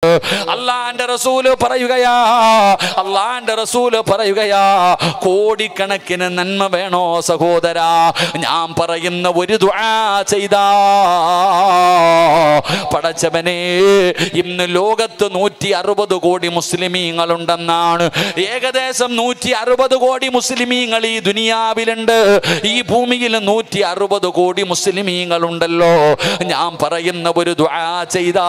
അള്ളാന്റെ റസൂല് പറയുകയാ അള്ളാന്റെ റസൂല് പറയുകയാ കോടിക്കണക്കിന് നന്മ വേണോ സഹോദര ഞാൻ പറയുന്ന ഒരു ദുആ ചെയ്താ പടച്ചവനെ ഇന്ന് ലോകത്ത് നൂറ്റി അറുപത് കോടി മുസ്ലിമീങ്ങളുണ്ടെന്നാണ് ഏകദേശം നൂറ്റി അറുപത് കോടി മുസ്ലിമീങ്ങൾ ഈ ദുനിയാവിലുണ്ട് ഈ ഭൂമിയിൽ നൂറ്റി അറുപത് കോടി മുസ്ലിമീങ്ങളുണ്ടല്ലോ ഞാൻ പറയുന്ന ഒരു ദുആ ചെയ്താ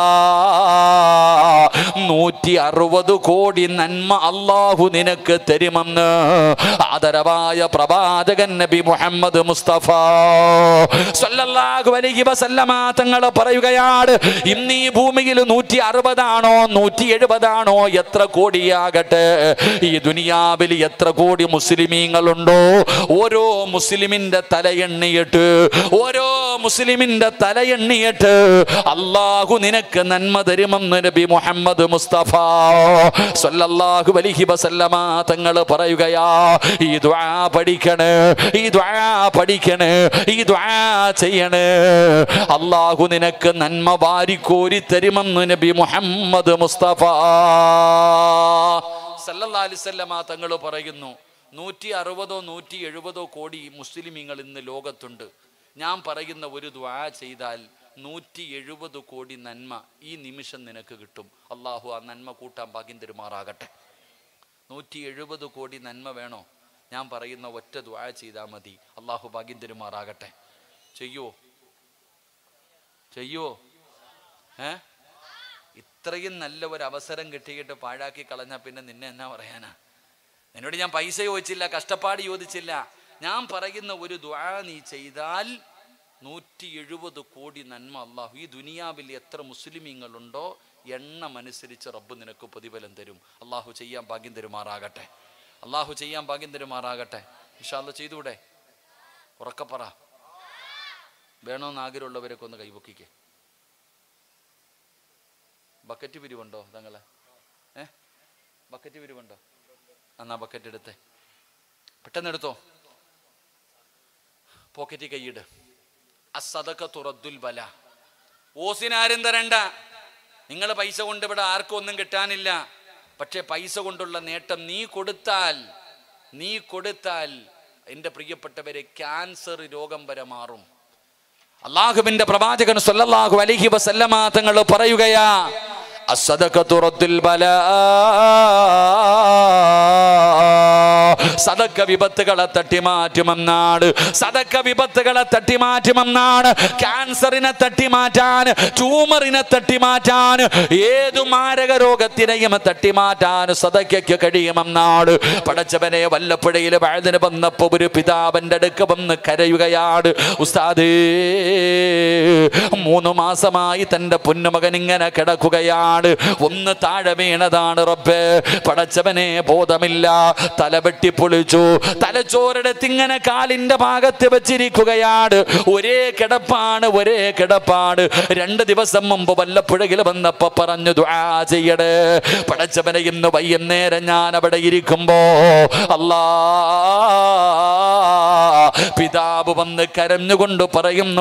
നൂറ്റി അറുപത് കോടി നന്മ അള്ളാഹു നിനക്ക് തരുമെന്ന് ആദരവായ പ്രവാചകൻ നബി മുഹമ്മദ് മുസ്തഫ സല്ലല്ലാഹു അലൈഹി വസല്ലമ തങ്ങൾ പറയുകയാണ് ഇന്ന് ഈ ഭൂമിയിൽ നൂറ്റി അറുപതാണോ നൂറ്റി എഴുപതാണോ എത്ര കോടിയാകട്ടെ ഈ ദുനിയാവിൽ എത്ര കോടി മുസ്ലിമീങ്ങളുണ്ടോ ഓരോ മുസ്ലിമിന്റെ തലയെണ്ണിയിട്ട് ഓരോ മുസ്ലിമിന്റെ തലയെണ്ണിയിട്ട് അള്ളാഹു നിനക്ക് നന്മ തരുമെന്ന് നബി മുഹമ്മദ് മുസ്തഫ സല്ലല്ലാഹു അലൈഹി വസല്ലമ തങ്ങൾ പറയുകയാ ഈ ദുആ പഠിക്കണേ ഈ ദുആ പഠിക്കണേ ഈ ദുആ ചെയ്യണേ അള്ളാഹു നിനക്ക് നന്മ വാരിക്കോരി തരുമെന്ന് നബി മുഹമ്മദ് മുസ്തഫ സല്ലല്ലാഹു അലൈഹി വസല്ലമ തങ്ങൾ പറയുന്നു നൂറ്റി അറുപതോ നൂറ്റി എഴുപതോ കോടി മുസ്ലിമീങ്ങൾ ഇന്ന് ലോകത്തുണ്ട് ഞാൻ പറയുന്ന ഒരു ദ്വാ ചെയ്താൽ നൂറ്റി എഴുപത് കോടി നന്മ ഈ നിമിഷം നിനക്ക് കിട്ടും അള്ളാഹു ആ നന്മ കൂട്ടാൻ ഭാഗ്യം തരുമാറാകട്ടെ നൂറ്റി എഴുപത് കോടി നന്മ വേണോ ഞാൻ പറയുന്ന ഒറ്റ ദ്വാ ചെയ്താൽ മതി അള്ളാഹു ഭാഗ്യം തരുമാറാകട്ടെ ചെയ്യുവോ ചെയ്യുവോ ഏ ഇത്രയും നല്ല ഒരു അവസരം കിട്ടിയിട്ട് പാഴാക്കി കളഞ്ഞാൽ പിന്നെ നിന്നെ എന്നാ പറയാനാ എന്നോട് ഞാൻ പൈസ ചോദിച്ചില്ല കഷ്ടപ്പാട് ചോദിച്ചില്ല ഞാൻ പറയുന്ന ഒരു ദ്വാ നീ ചെയ്താൽ നൂറ്റി എഴുപത് കോടി നന്മ അള്ളാഹു ഈ ദുനിയാവിൽ എത്ര മുസ്ലിമീങ്ങളുണ്ടോ എണ്ണമനുസരിച്ച് റബ്ബ് നിനക്ക് പ്രതിഫലം തരും അള്ളാഹു ചെയ്യാൻ ഭാഗ്യം തരുമാറാകട്ടെ അള്ളാഹു ചെയ്യാൻ ഭാഗ്യം തരുമാറാകട്ടെ ഇഷാല്ല ചെയ്തൂടെ ഉറക്കപ്പറ വേണമെന്ന് ആഗ്രഹമുള്ളവരൊക്കെ ഒന്ന് കൈപൊക്കിക്കേ ബക്കറ്റ് പിരിവുണ്ടോ തങ്ങളെ ഏ ബക്കറ്റ് പിരിവുണ്ടോ എന്നാ ബക്കറ്റ് എടുത്തേ പെട്ടെന്ന് എടുത്തോ പോക്കറ്റിൽ കൈയിട് അസതക തുറദ്ദുൽ ബല ഓസിനാരും തരണ്ട നിങ്ങൾ പൈസ കൊണ്ട് ഇവിടെ ആർക്കും ഒന്നും കിട്ടാനില്ല പക്ഷെ പൈസ കൊണ്ടുള്ള നേട്ടം നീ കൊടുത്താൽ നീ കൊടുത്താൽ എൻ്റെ പ്രിയപ്പെട്ടവരെ ക്യാൻസർ രോഗം വരെ മാറും അള്ളാഹുവിന്റെ പ്രവാചകൻ സല്ലല്ലാഹു അലൈഹി വസല്ലമ തങ്ങൾ പറയുകയാ അസ്സദഖത്തു റദ്ദുൽ ബലാ സദക്ക വിപത്തുകളെ തട്ടിമാറ്റുമെന്നാണ് സദക്ക വിപത്തുകളെ തട്ടിമാറ്റുമെന്നാണ് ക്യാൻസറിനെ തട്ടിമാറ്റാൻ ട്യൂമറിനെ തട്ടിമാറ്റാൻ ഏതു മാരക രോഗത്തിനെയും തട്ടിമാറ്റാൻ സദയ്ക്കയ്ക്ക് കഴിയുമെന്നാണ് പടച്ചവനെ വല്ലപ്പുഴയിൽ വഴുതിന് വന്നപ്പോ ഒരു പിതാവിന്റെ അടുക്ക് വന്ന് കരയുകയാണ് ഉസ്താദേ മൂന്ന് മാസമായി തന്റെ പൊന്നുമകൻ ഇങ്ങനെ കിടക്കുകയാണ് ഒന്ന് താഴെ വീണതാണ് റബ്ബേ പടച്ചവനെ ബോധമില്ല തല വെട്ടിപ്പൊളിച്ചു തലച്ചോരെടുത്ത് ഇങ്ങനെ കാലിന്റെ ഭാഗത്ത് വെച്ചിരിക്കുകയാണ് ഒരേ കിടപ്പാണ് ഒരേ കിടപ്പാണ് രണ്ട് ദിവസം മുമ്പ് വല്ലപ്പുഴയിൽ വന്നപ്പോ പറഞ്ഞു ദുആ ചെയ്യടേ പടച്ചവനെ ഇന്ന് വൈകുന്നേരം ഞാൻ അവിടെ ഇരിക്കുമ്പോ അല്ലാ പിതാവ് വന്ന് കരഞ്ഞുകൊണ്ട് പറയുന്നു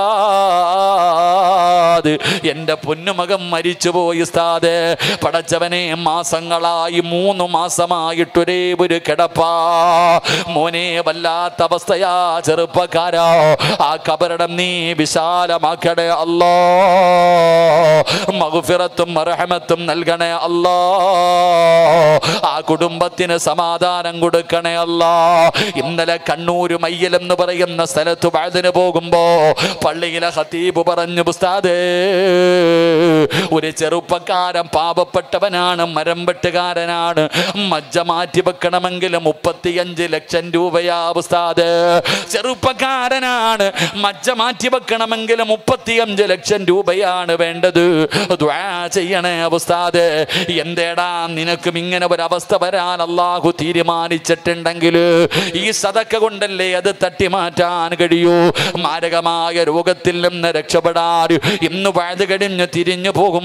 ഉസ്താദ് എൻ്റെ പൊന്നുമകൻ മരിച്ചുപോയി ഉസ്താദ് പടച്ചവനെ മാസങ്ങളായി മൂന്ന് മാസമായിട്ടൊരേ ഒരു കിടപ്പാ മോനെ വല്ലാത്ത അവസ്ഥയാ ചെറുപ്പക്കാരാ ആ കബറിടം നീ വിശാലമാക്കണേ അല്ലോ മകുഫിറത്തും മറഹമത്തും നൽകണേ അല്ലോ ആ കുടുംബത്തിന് സമാധാനം കൊടുക്കണേ അല്ലാ ഇന്നലെ കണ്ണൂര് മയ്യൽ എന്ന് പറയുന്ന സ്ഥലത്ത് വഴുതിന് പോകുമ്പോ പള്ളിയിലെ ഹത്തീബ് പറഞ്ഞു ഉസ്താദേ ഒരു ചെറുപ്പക്കാരൻ പാവപ്പെട്ടവനാണ് മരം വെട്ടുകാരനാണ് മജ്ജ മാറ്റി വെക്കണമെങ്കിൽ മുപ്പത്തിയഞ്ച് ലക്ഷം രൂപയാ ഉസ്താദ് ചെറുപ്പക്കാരനാണ് മജ്ജ മാറ്റി വെക്കണമെങ്കിൽ മുപ്പത്തിയഞ്ച് ലക്ഷം രൂപയാണ് വേണ്ടത് ദ്വാ ചെയ്യണേ ഉസ്താദ് എന്തേടാ നിനക്കും ഇങ്ങനെ ഒരു അവസ്ഥ വരാൻ അള്ളാഹു തീരുമാനിച്ചിട്ടുണ്ടെങ്കിൽ ഈ സതക്ക കൊണ്ടല്ലേ അത് തട്ടിമാറ്റാൻ കഴിയൂ മാരകമായ രോഗത്തിൽ നിന്ന് രക്ഷപ്പെടാൻ ഇന്ന് വഴുത് കഴിഞ്ഞ് തിരിഞ്ഞു പോകുമ്പോ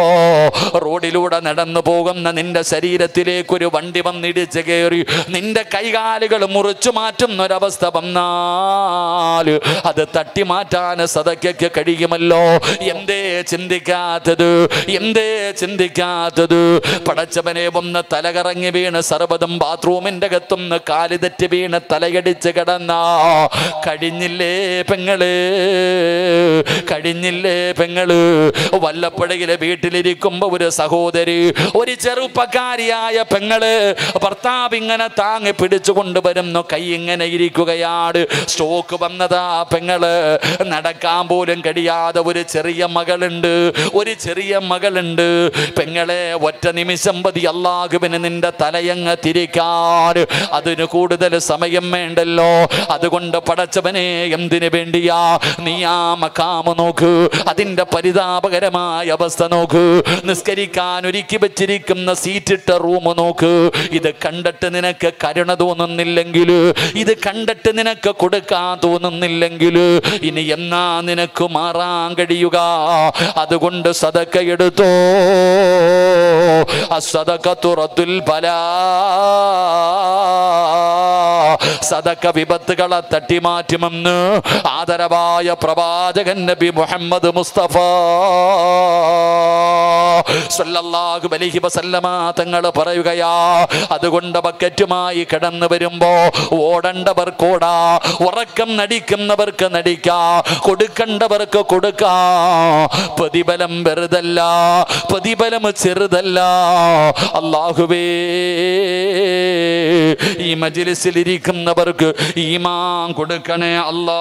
റോഡിലൂടെ നടന്നു പോകുന്ന നിന്റെ ശരീരത്തിലേക്ക് ഒരു വണ്ടി വന്നിടിച്ച് കയറി നിന്റെ കൈകാലുകൾ മുറിച്ചു മാറ്റുന്ന ഒരവസ്ഥ വന്നാൽ അത് തട്ടി മാറ്റാൻ സതയ്ക്ക് കഴിയുമല്ലോ എന്തേ ചിന്തിക്കാത്തത് എന്തേ ചിന്തിക്കാത്തത് പടച്ചവനെ ഒന്ന് തലകറങ്ങി വീണ് സർവ്വതും ബാത്റൂമിന്റെ അകത്തുനിന്ന് കാല് തെറ്റി വീണ് തലയടിച്ച് കിടന്ന കഴിഞ്ഞില്ലേ പെങ്ങള് കഴിഞ്ഞില്ലേ പെങ്ങള് വല്ലപ്പുഴയിലെ വീട്ടിലിരിക്കുമ്പോ ഒരു സഹോദരി ഒരു ചെറുപ്പക്കാരിയായ പെങ്ങള് ഭർത്താവ് ഇങ്ങനെ താങ്ങി പിടിച്ചു കൊണ്ടുവരുന്നു കൈ ഇങ്ങനെ ഇരിക്കുകയാണ് സ്റ്റോക്ക് വന്നതാ പെങ്ങള് നടക്കാൻ പോലും കഴിയാതെ ഒരു ചെറിയ മകളുണ്ട് ഒരു ചെറിയ മകളുണ്ട് പെങ്ങളെ ഒറ്റ നിമിഷം പതി അള്ളാഹുവിന് നിന്റെ തലയങ്ങ് തിരിക്കാൻ അതിന് കൂടുതൽ സമയം വേണ്ടല്ലോ അതുകൊണ്ട് പടച്ചവനെ എന്തിനു വേണ്ടിയാ നീ ആ മക്കാമ നോക്ക് അതിന്റെ പരിതാപകരമായ അവസ്ഥ നോക്ക് നിസ്കരിക്കാൻ ഒരുക്കി വെച്ചിരിക്കുന്ന സീറ്റിട്ട റൂം നോക്ക് ഇത് കണ്ടിട്ട് നിനക്ക് കരുണ തോന്നുന്നില്ലെങ്കിൽ ഇത് കണ്ടിട്ട് നിനക്ക് കൊടുക്കാൻ തോന്നുന്നില്ലെങ്കിൽ ഇനി എന്നാ നിനക്ക് മാറാൻ കഴിയുക അതുകൊണ്ട് സതക്ക എടുത്തോ അസതക്ക തുറത്തുൽ ബലാ സദക്ക വിപത്തുകളെ തട്ടിമാറ്റുമെന്ന് ആദരവായ പ്രവാചകൻ നബി മുഹമ്മദ് മുസ്തഫ സല്ലല്ലാഹു അലൈഹി വസല്ലമ തങ്ങൾ പറയുകയാ അതുകൊണ്ട് ബക്കറ്റുമായി കടന്നു വരുമ്പോ ഓടേണ്ടവർക്ക് ഓടാ ഉറക്കം നടിക്കുന്നവർക്ക് നടിക്കാ കൊടുക്കേണ്ടവർക്ക് കൊടുക്കാ പ്രതിഫലം വെറുതല്ല പ്രതിഫലം ചെറുതല്ല അള്ളാഹുവേ ഈ മജിലിസിൽ ഇരിക്കുന്നവർക്ക് ഈമാൻ കൊടുക്കണേ അല്ലാ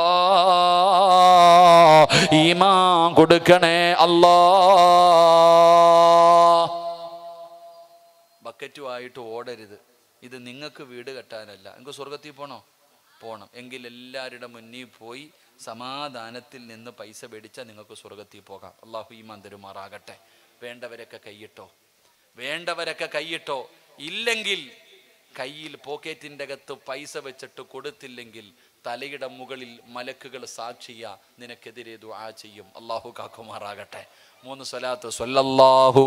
ഈമാൻ കൊടുക്കണേ അല്ലാ ബക്കറ്റുമായിട്ട് ഓടരുത് ഇത് നിങ്ങൾക്ക് വീട് കെട്ടാനല്ല നിങ്ങൾക്ക് സ്വർഗത്തിൽ പോണോ പോണം എങ്കിൽ എല്ലാവരുടെ മുന്നിൽ പോയി സമാധാനത്തിൽ നിന്ന് പൈസ മേടിച്ചാൽ നിങ്ങൾക്ക് സ്വർഗത്തിൽ പോകാം അള്ളാഹു ഈമാൻ തരുമാറാകട്ടെ വേണ്ടവരൊക്കെ കൈയിട്ടോ വേണ്ടവരൊക്കെ കൈയിട്ടോ ഇല്ലെങ്കിൽ കയ്യിൽ പോക്കറ്റിൻ്റെ അകത്ത് പൈസ വെച്ചിട്ട് കൊടുത്തില്ലെങ്കിൽ തലയുടെ മുകളിൽ മലക്കുകൾ സാക്ഷിയ നിനക്കെതിരെ ദുആ ചെയ്യും അള്ളാഹു കാക്കുമാറാകട്ടെ മൂന്ന് സ്വലാത്ത് സ്വല്ലല്ലാഹു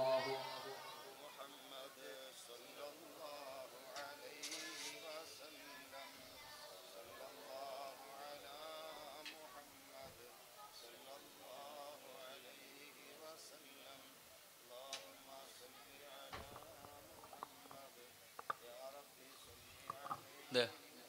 ദേ.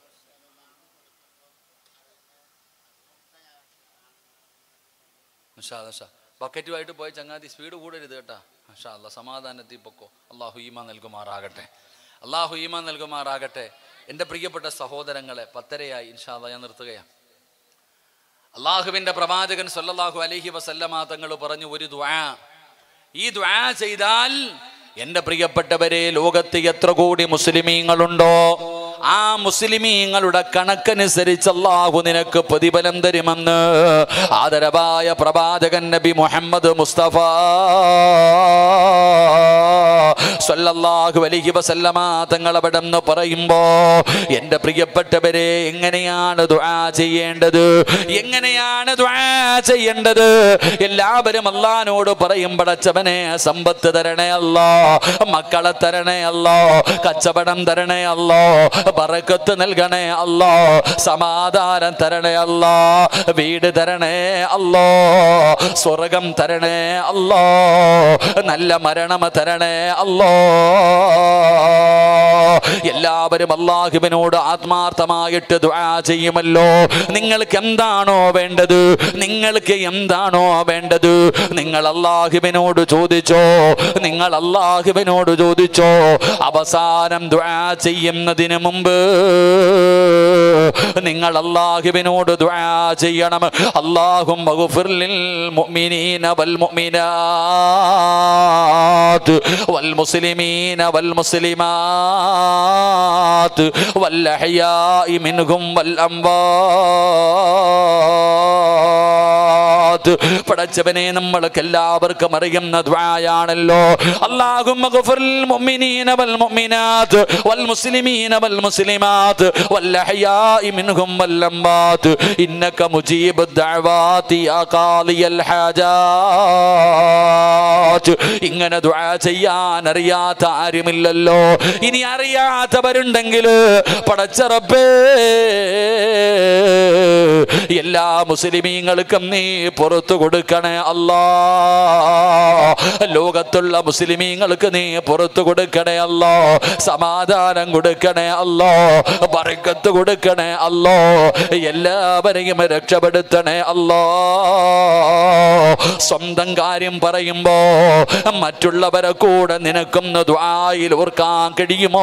മാഷാ അല്ലാ, മാഷാ. ബക്കറ്റുമായിട്ട് പോയ ചങ്ങാതി സ്പീഡ് കൂടരുത് കേട്ടാ മാഷാ അല്ല സമാധാനത്തിൽ പൊക്കോ അള്ളാഹു ഈമാ നൽകുമാറാകട്ടെ അള്ളാഹു ഈമാ നൽകുമാറാകട്ടെ എൻ്റെ പ്രിയപ്പെട്ട സഹോദരങ്ങളെ പത്തരയായി ഇൻഷാ അല്ലാ ഞാൻ നിർത്തുകയാണ് അള്ളാഹുവിൻ്റെ പ്രവാചകൻ സല്ലല്ലാഹു അലൈഹി വസല്ലമ തങ്ങൾ പറഞ്ഞു ഒരു ദ്വാ ഈ ദ്വാ ചെയ്താൽ എൻ്റെ പ്രിയപ്പെട്ടവരെ ലോകത്ത് എത്ര കോടി മുസ്ലിമീങ്ങളുണ്ടോ ആ മുസ്ലിമീങ്ങളുടെ കണക്കനുസരിച്ച് അള്ളാഹു നിനക്ക് പ്രതിഫലം തരുമെന്ന് ആദരവായ പ്രവാചകൻ നബി മുഹമ്മദ് മുസ്തഫ സല്ലല്ലാഹു അലൈഹി വസല്ലമ തങ്ങൾ അവിടെ നിന്ന് പറയുമ്പോ എൻ്റെ പ്രിയപ്പെട്ടവരെ എങ്ങനെയാണ് ദുആ ചെയ്യേണ്ടത് എങ്ങനെയാണ് ദുആ ചെയ്യേണ്ടത് എല്ലാവരും അള്ളഹാനോട് പറയും പടച്ചവനെ സമ്പത്ത് തരണേ അല്ലോ മക്കളെ തരണേ അല്ലോ കച്ചവടം തരണേ അല്ലോ പറക്കത്ത് നൽകണേ അല്ലോ സമാധാനം തരണേ അല്ലോ വീട് തരണേ അല്ലോ സ്വർഗം തരണേ അല്ലോ നല്ല മരണം തരണേ അല്ലോ എല്ലാവരും അള്ളാഹുവിനോട് ആത്മാർത്ഥമായിട്ട് ദുആ ചെയ്യുമല്ലോ നിങ്ങൾക്ക് എന്താണോ വേണ്ടത് നിങ്ങൾക്ക് എന്താണോ വേണ്ടത് നിങ്ങൾ അള്ളാഹുവിനോട് ചോദിച്ചോ നിങ്ങൾ അള്ളാഹുവിനോട് ചോദിച്ചോ അവസാനം ദുആ ചെയ്യുന്നതിന് മുമ്പ് നിങ്ങൾ അള്ളാഹുവിനോട് ദുആ ചെയ്യണം അള്ളാഹും മുഅ്മിനീന വൽ മുഅ്മിനാത്ത് വൽ മുസ്ലിമീന വൽ മുസ്ലിമാത്ത് വൽ അഹ്യാഇ മിൻഹും വൽ അംവാത്ത് മുസ്ലിമാത്ത് പടച്ചവനെ നമ്മൾക്ക് എല്ലാവർക്കും അറിയുന്ന ദ്വായാണല്ലോ അല്ലാഹുമ്മ ഗഫിർ ലിൽ മുഅ്മിനീന വൽ മുഅ്മിനാത്ത് വൽ മുസ്ലിമീന വൽ മുസ്ലിമാത്ത് വൽ അഹ്യാഇ മിൻഹും വൽ അംവാത്ത് ഇന്നക മുജീബു ദഅവാതി യാ ഖാലിയൽ ഹാജാത്ത് ഇങ്ങനെ ദുആ ചെയ്യാൻ അറിയാത്ത ആരുമില്ലല്ലോ ഇനി അറിയാത്തവരുണ്ടെങ്കിൽ പടച്ച റബ്ബേ എല്ലാ മുസ്ലിമീങ്ങൾക്കും നീ പുറത്തു കൊടുക്കണേ അല്ലാ ലോകത്തുള്ള മുസ്ലിമീങ്ങൾക്ക് നീ പുറത്തു കൊടുക്കണേ അല്ലോ സമാധാനം കൊടുക്കണേ അല്ലോ ബറക്കത്ത് കൊടുക്കണേ അല്ലോ എല്ലാവരെയും രക്ഷപ്പെടുത്തണേ അല്ലോ സ്വന്തം കാര്യം പറയുമ്പോ മറ്റുള്ളവരെ കൂടെ നിനക്കൊന്ന് ദ്വായിൽ ഓർക്കാൻ കഴിയുമോ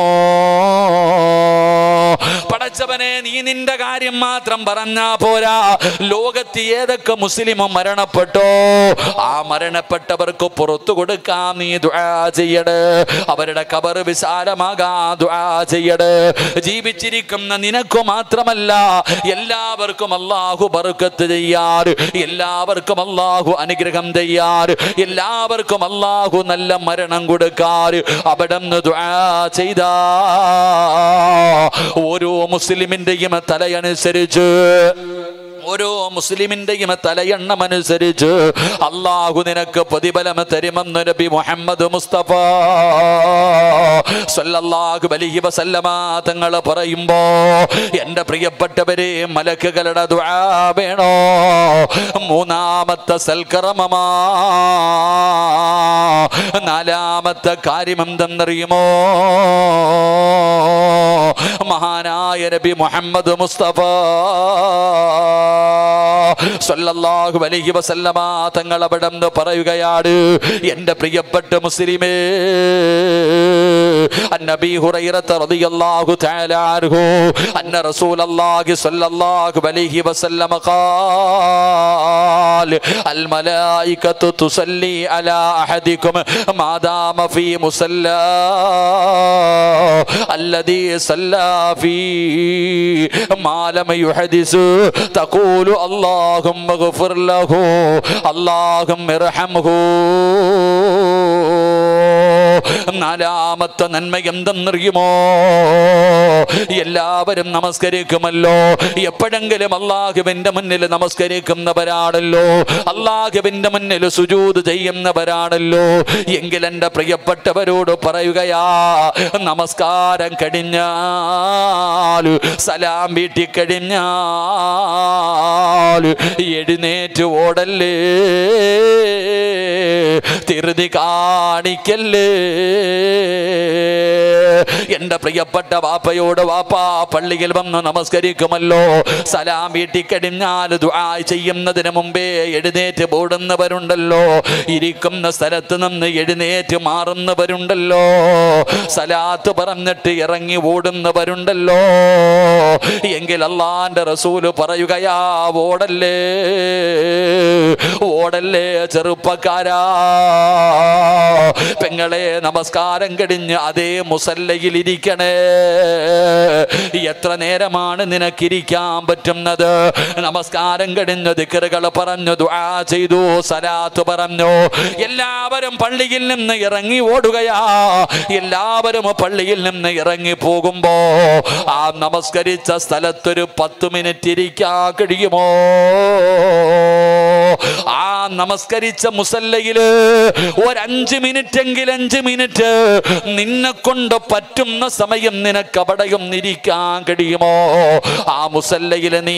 പടച്ചവനെ നീ നിന്റെ കാര്യം മാത്രം പറഞ്ഞാ പോരാ ലോകത്ത് ഏതൊക്കെ മുസ്ലിമും മരണപ്പെട്ടോ ആ മരണപ്പെട്ടവർക്ക് പുറത്തു കൊടുക്കാൻ നീ ദുആ ചെയ്യട് അവരുടെ കബർ വിശാലമാകാ ദുആ ചെയ്യട് ജീവിച്ചിരിക്കുന്ന നിനക്കു മാത്രമല്ല എല്ലാവർക്കും അള്ളാഹു ബർക്കത്ത് ചെയ്യാറ് എല്ലാവർക്കും അള്ളാഹു അനുഗ്രഹം ചെയ്യാറ് എല്ലാവർക്കും അള്ളാഹു നല്ല മരണം കൊടുക്കാറ് അവിടെ നിന്ന് ദുആ ചെയ്താ ഓരോ മുസ്ലിമിന്റെയും തലയനുസരിച്ച് ഓരോ മുസ്ലിമിന്റെയും തലയെണ്ണം അനുസരിച്ച് അള്ളാഹു നിനക്ക് പ്രതിഫലം തരുമെന്ന് നബി മുഹമ്മദ് മുസ്തഫ സല്ലല്ലാഹു അലൈഹി വസല്ലമ തങ്ങൾ പറയുമ്പോ എൻ്റെ പ്രിയപ്പെട്ടവരെ മലക്കുകളുടെ ദുആ വേണോ മൂന്നാമത്തെ സൽക്കർമ്മമാ നാലാമത്തെ കാര്യം എന്തെന്നറിയുമോ മഹാനായ നബി മുഹമ്മദ് മുസ്തഫ സല്ലല്ലാഹു അലൈഹി വസല്ലമ തങ്ങൾ അവിടെ നിന്ന് പറയുകയാണ് എൻ്റെ പ്രിയപ്പെട്ട മുസ്ലിമേ അന്നബി ഹുറൈറത്ത് റളിയല്ലാഹു തആല അൻഹു അന്ന റസൂലല്ലാഹി സ്വല്ലല്ലാഹു അലൈഹി വസല്ലമ ഖാൽ അൽ മലായികത്തു തുസല്ലി അലാ അഹദികും മാ ദാമ ഫീ മുസല്ലാ الذي صلى فيه ما لم يحدث تقول اللهم اغفر له اللهم ارحمه നാലാമത്തെ നന്മ എന്തെന്നറിയുമോ എല്ലാവരും നമസ്കരിക്കുമല്ലോ എപ്പോഴെങ്കിലും അള്ളാഹുവിന്റെ മുന്നിൽ നമസ്കരിക്കുന്നവരാണല്ലോ അള്ളാഹുവിന്റെ മുന്നിൽ സുജൂത് ചെയ്യുന്നവരാണല്ലോ എങ്കിൽ എൻ്റെ പ്രിയപ്പെട്ടവരോട് പറയുകയാ നമസ്കാരം കഴിഞ്ഞാൽ സലാം വീട്ടി കഴിഞ്ഞാൽ എഴുന്നേറ്റ് ഓടല്ലേ തിരുതി കാണിക്കല്ലേ എൻ്റെ പ്രിയപ്പെട്ട വാപ്പയോട് വാപ്പ പള്ളിയിൽ വന്ന് നമസ്കരിക്കുമല്ലോ സലാം വീട്ടി കഴിഞ്ഞാൽ ദുആ ചെയ്യുന്നതിന് മുമ്പേ എഴുന്നേറ്റ് ഓടുന്നവരുണ്ടല്ലോ ഇരിക്കുന്ന സ്ഥലത്ത് നിന്ന് എഴുന്നേറ്റ് മാറുന്നവരുണ്ടല്ലോ സലാത്ത് പറഞ്ഞിട്ട് ഇറങ്ങി ഓടുന്നവരുണ്ടല്ലോ എങ്കിൽ അള്ളാന്റെ റസൂല് പറയുകയാ ഓടല്ലേ ഓടല്ലേ ചെറുപ്പക്കാരാ പെങ്ങളെ നമസ്കാരം കഴിഞ്ഞ് അതേ മുസല്ലയിൽ ഇരിക്കണേ എത്ര നേരമാണ് നിനക്കിരിക്കാൻ പറ്റുന്നത് നമസ്കാരം കഴിഞ്ഞ് ദിക്കറുകൾ പറഞ്ഞു ദുആ ചെയ്തു സലാത്ത് പറഞ്ഞു എല്ലാവരും പള്ളിയിൽ നിന്ന് ഇറങ്ങി ഓടുകയാ എല്ലാവരും പള്ളിയിൽ നിന്ന് ഇറങ്ങി പോകുമ്പോ ആ നമസ്കരിച്ച സ്ഥലത്തൊരു പത്ത് മിനിറ്റ് ഇരിക്കാൻ കഴിയുമോ ആ നമസ്കരിച്ച മുസല്ലയില് ഒരഞ്ച് മിനിറ്റ് എങ്കിൽ അഞ്ച് മിനിറ്റ് നിന്നെ കൊണ്ട് പറ്റുന്ന സമയം നിനക്ക് അവിടെയും ഇരിക്കാൻ കഴിയുമോ ആ മുസല്ലയിൽ നീ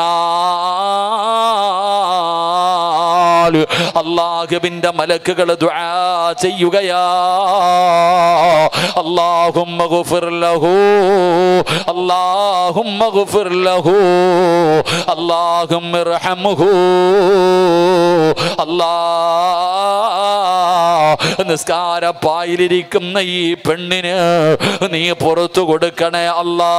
ഇരുന്നാൽ അള്ളാഹുവിന്റെ മലക്കുകൾ ദുആ ചെയ്യുകയാ اللهم اغفر له اللهم اغفر له اللهم ارحمه അല്ലാ നിസ്കാരപ്പായിലിരിക്കുന്ന ഈ പെണ്ണിന് നീ പുറത്തു കൊടുക്കണേ അല്ലാ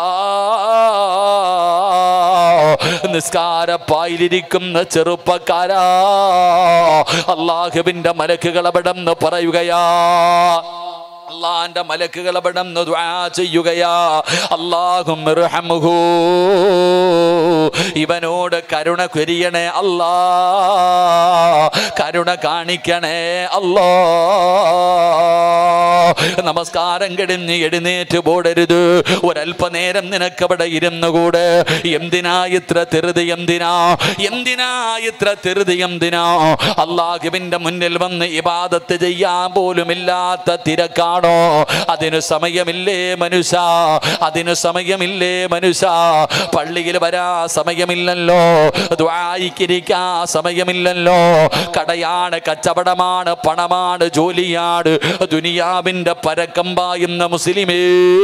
നിസ്കാരപ്പായിലിരിക്കുന്ന ചെറുപ്പക്കാരാ അള്ളാഹുവിന്റെ മലക്കുകൾ അവിടെ നിന്ന് പറയുകയാ അള്ളാന്റെ മലക്കുകൾ അവിടന്ന് ദ്വാ ചെയ്യുകയാ അള്ളാഹും ഇവനോട് കരുണ കൊരിയണേ അല്ലാ കരുണ കാണിക്കണേ അല്ലാ നമസ്കാരം കിടന്ന് എഴുന്നേറ്റ് പോടരുത് ഒരല്പനേരം നിനക്കവിടെ ഇരുന്നുകൂടെ എന്തിനാ ഇത്ര തെറുതി എന്തിനാ എന്തിനാ ഇത്ര തെറുതി എന്തിനാ അള്ളാഹുവിന്റെ മുന്നിൽ വന്ന് ഇബാദത്ത് ചെയ്യാൻ പോലും ഇല്ലാത്ത തിരക്കാണോ അതിന് സമയമില്ലേ മനുഷ്യ അതിന് സമയമില്ലേ മനുഷ്യ പള്ളിയിൽ വരാ സമയമില്ലല്ലോ ദ്വായിക്കിരിക്കാ സമയമില്ലല്ലോ കടയാണ് കച്ചവടമാണ് പണമാണ് ജോലിയാണ് ദുനിയാവിന്റെ പരക്കം പായുന്ന മുസ്ലിമേ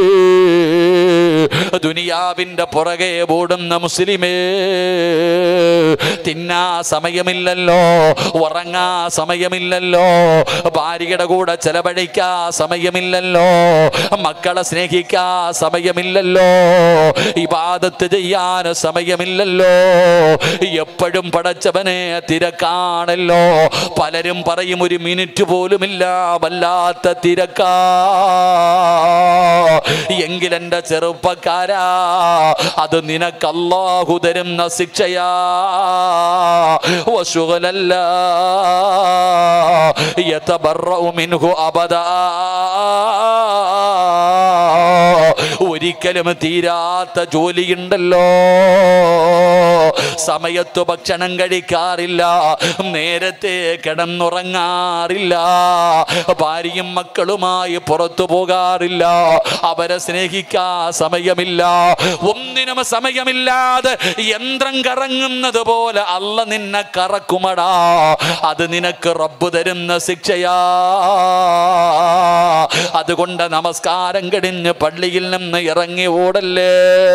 ദുനിയാവിന്റെ പുറകെ ഓടുന്ന മുസ്ലിമേ തിന്നാ സമയമില്ലല്ലോ ഉറങ്ങാ സമയമില്ലല്ലോ ഭാര്യയുടെ കൂടെ ചെലവഴിക്കാ സമയമില്ലല്ലോ മക്കളെ സ്നേഹിക്കാ സമയമില്ലല്ലോ ഇബാദത്ത് ചെയ്യാൻ സമയമില്ലല്ലോ എപ്പോഴും പടച്ചവനെ തിരക്കാണല്ലോ പലരും പറയും ഒരു മിനിറ്റ് പോലുമില്ല വല്ലാത്ത തിരക്കാ എങ്കിലെന്റെ ചെറുപ്പക്കാരാ അത് നിനക്ക് അല്ലാഹു തരുന്ന ശിക്ഷയാ വശുകലല്ല യതബറഉ മിൻഹു അബദാ ഒരിക്കലും തീരാത്ത ജോലിയുണ്ടല്ലോ സമയത്ത് ഭക്ഷണം കഴിക്കാറില്ല നേരത്തെ കിടന്നുറങ്ങാറില്ല ഭാര്യയും മക്കളുമായി പുറത്തു പോകാറില്ല അവരെ സ്നേഹിക്കാ സമയമില്ല ഒന്നിനും സമയമില്ലാതെ യന്ത്രം കറങ്ങുന്നത് പോലെ അല്ല നിന്നെ കറക്കുമടാ അത് നിനക്ക് റബ്ബ് തരുന്ന ശിക്ഷയാ അതുകൊണ്ട് നമസ്കാരം കഴിഞ്ഞ് പള്ളിയിൽ നിന്ന് ഇറങ്ങി ഓടല്ലേ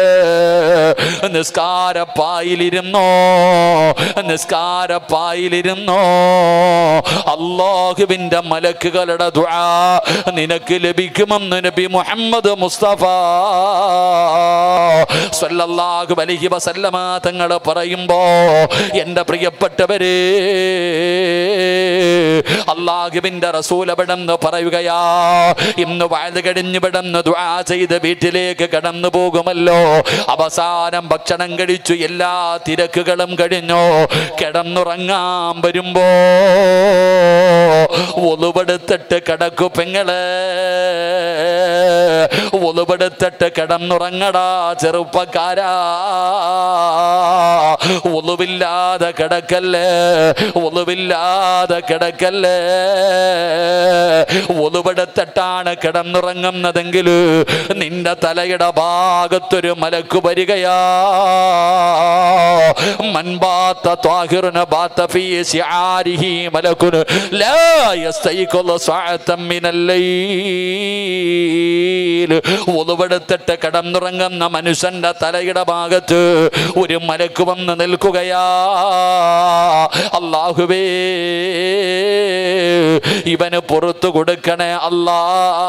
നിസ്കാരപ്പായിലിരുന്നോ നിസ്കാരപ്പായിലിരുന്നോ അള്ളാഹുവിന്റെ മലക്കുകളുടെ ദുആ നിനക്ക് ലഭിക്കുമെന്ന് നബി മുഹമ്മദ് മുസ്തഫ സല്ലല്ലാഹു അലൈഹി വസല്ലമ തങ്ങൾ പറയുമ്പോ എൻ്റെ പ്രിയപ്പെട്ടവരെ അള്ളാഹുവിന്റെ റസൂൽ അവിടെന്ന് പറയുകയാ ഇന്ന് വയത് കഴിഞ്ഞ് വിടന്ന് ദുആ ചെയ്ത് വീട്ടിലേക്ക് കടന്നു പോകുമല്ലോ അവസാനം ഭക്ഷണം കഴിച്ചു എല്ലാ തിരക്കുകളും കഴിഞ്ഞു കിടന്നുറങ്ങാൻ വരുമ്പോ ഒലുപെടുത്തിട്ട് കിടക്കു പെങ്ങളെ ഒലുപെടുത്തിട്ട് കിടന്നുറങ്ങടാ ചെറുപ്പക്കാരാ ഒലുവില്ലാതെ കിടക്കല്ലേ ഒലുവില്ലാതെ കിടക്കല്ലേ ഒലുപെടുത്തിട്ടാണ് കിടന്നുറങ്ങുന്നതെങ്കിൽ നിന്റെ തലയുടെ ഭാഗത്തൊരു മലക്ക് വരികയാ മൻബാത്ത ത്വാഹിറിന് ബാത്ത ഫീ ശിആരിഹി മലക്കുന് ലാ യസ്തൈഖുലു സഅതൻ മിനൽ ലൈൽ ഒലുവെടുത്തിട്ട് കിടന്നുറങ്ങുന്ന മനുഷ്യന്റെ തലയുടെ ഭാഗത്ത് ഒരു മലക്ക് വന്ന് നിൽക്കുകയാ അള്ളാഹുവേ ഇവന് പുറത്തു കൊടുക്കണേ അല്ലാ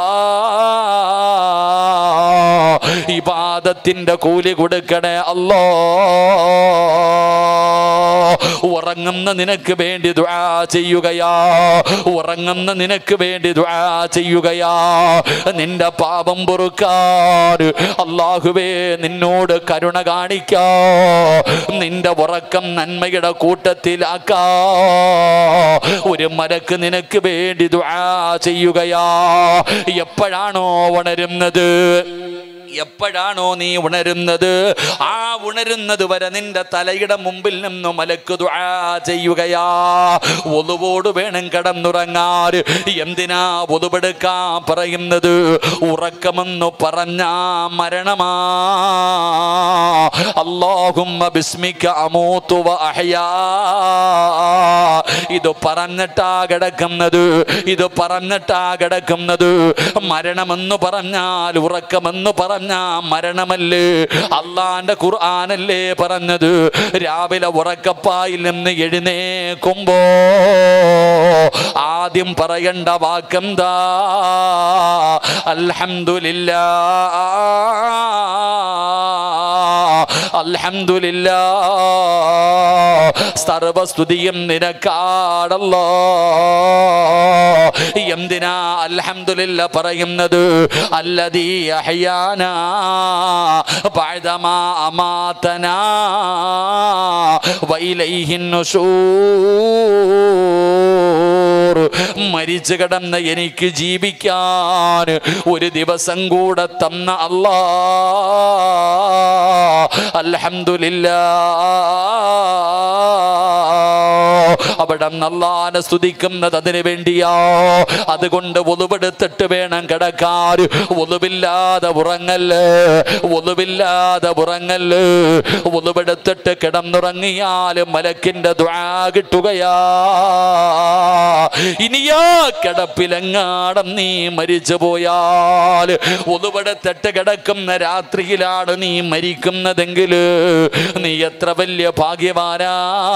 ഇബാദത്തിന്റെ കൂലി കൊടുക്കണേ അല്ലോ ഉറങ്ങുന്ന നിനക്ക് വേണ്ടി ദുആ ചെയ്യുകയാ ഉറങ്ങുന്ന നിനക്ക് വേണ്ടി ദുആ ചെയ്യുകയാ നിന്റെ പാപം പൊറുക്കാൻ അള്ളാഹുവേ നിന്നോട് കരുണ കാണിക്കാ നിന്റെ ഉറക്കം നന്മയുടെ കൂട്ടത്തിലാക്കാ ഒരു മരക്ക് നിനക്ക് വേണ്ടി ദുആ ചെയ്യുകയാ എപ്പോഴാണോ ഉണരുന്നത് എപ്പോഴാണോ നീ ഉണരുന്നത് ആ ഉണരുന്നത് വരെ നിന്റെ തലയുടെ മുമ്പിൽ നിന്ന് മലക്ക് ദുആ ചെയ്യുകയാ ഒതുവോട് വേണം കിടന്നുറങ്ങാൻ എന്തിനാ ഒതുവെടുക്കാൻ പറയുന്നത് ഉറക്കമെന്ന് പറഞ്ഞ മരണമാ അല്ലാഹുമ്മ ബിസ്മിക അമൂതു വ അഹ്യാ ഇത് പറഞ്ഞിട്ടാ കിടക്കുന്നത് ഇത് പറഞ്ഞിട്ടാ കിടക്കുന്നത് മരണമെന്ന് പറഞ്ഞാൽ ഉറക്കമെന്ന് പറഞ്ഞ മരണമല്ലേ അള്ളാന്റെ ഖുർആാനല്ലേ പറഞ്ഞത് രാവിലെ ഉറക്കപ്പായിൽ നിന്ന് എഴുന്നേക്കുമ്പോ ആദ്യം പറയേണ്ട വാക്കെന്താ അൽഹംദുലില്ലാ അൽഹംദുലില്ലാ സർവസ്തുതിയും നിനക്കാടല്ലോ എന്തിനാ അൽഹംദുലില്ല പറയുന്നത് അല്ലതീ അഹ്യാന ബഅദമാ അമാതനാ വഇലൈഹിൻ നുശൂർ മരിച്ചു കിടന്ന എനിക്ക് ജീവിക്കാൻ ഒരു ദിവസം കൂടെ തന്ന അല്ലാ അൽഹംദുലില്ലാ അവിടെ അള്ളാനെ സ്തുതിക്കുന്നത് അതിനു വേണ്ടിയാ അതുകൊണ്ട് ഒതുവെടുത്തിട്ട് വേണം കിടക്കാൻ ഒതുവില്ലാതെ ഉറങ്ങല് ഒതുവില്ലാതെ ഉറങ്ങല് ഒതുവെടുത്തിട്ട് കിടന്നുറങ്ങിയാൽ മലക്കിന്റെ ദ്വാ കിട്ടുകയാ ഇനിയാ കിടപ്പിലെങ്ങാടം നീ മരിച്ചു പോയാൽ ഒതുവെടുത്തിട്ട് കിടക്കുന്ന രാത്രിയിലാണ് നീ മരിക്കുന്നതെങ്കിൽ നീ എത്ര വലിയ ഭാഗ്യവാനാ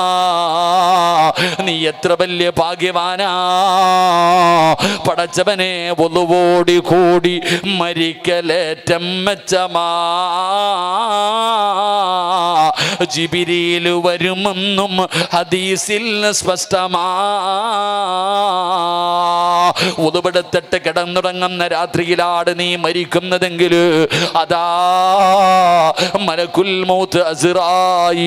നീ എത്ര വലിയ ഭാഗ്യവാനാ പടച്ചവനെ ഒന്നുകൂടി കൂടി മരിക്കലേറ്റം മെച്ചമാ ജിബിരിയിൽ വരുമെന്നും ഹദീസിൽ സ്പഷ്ടമാ ഉതുപെടുത്തിട്ട് കിടന്നുറങ്ങുന്ന രാത്രിയിലാണ് നീ മരിക്കുന്നതെങ്കിൽ അതാ മലക്കുൽ മൗത്ത് അസിറായി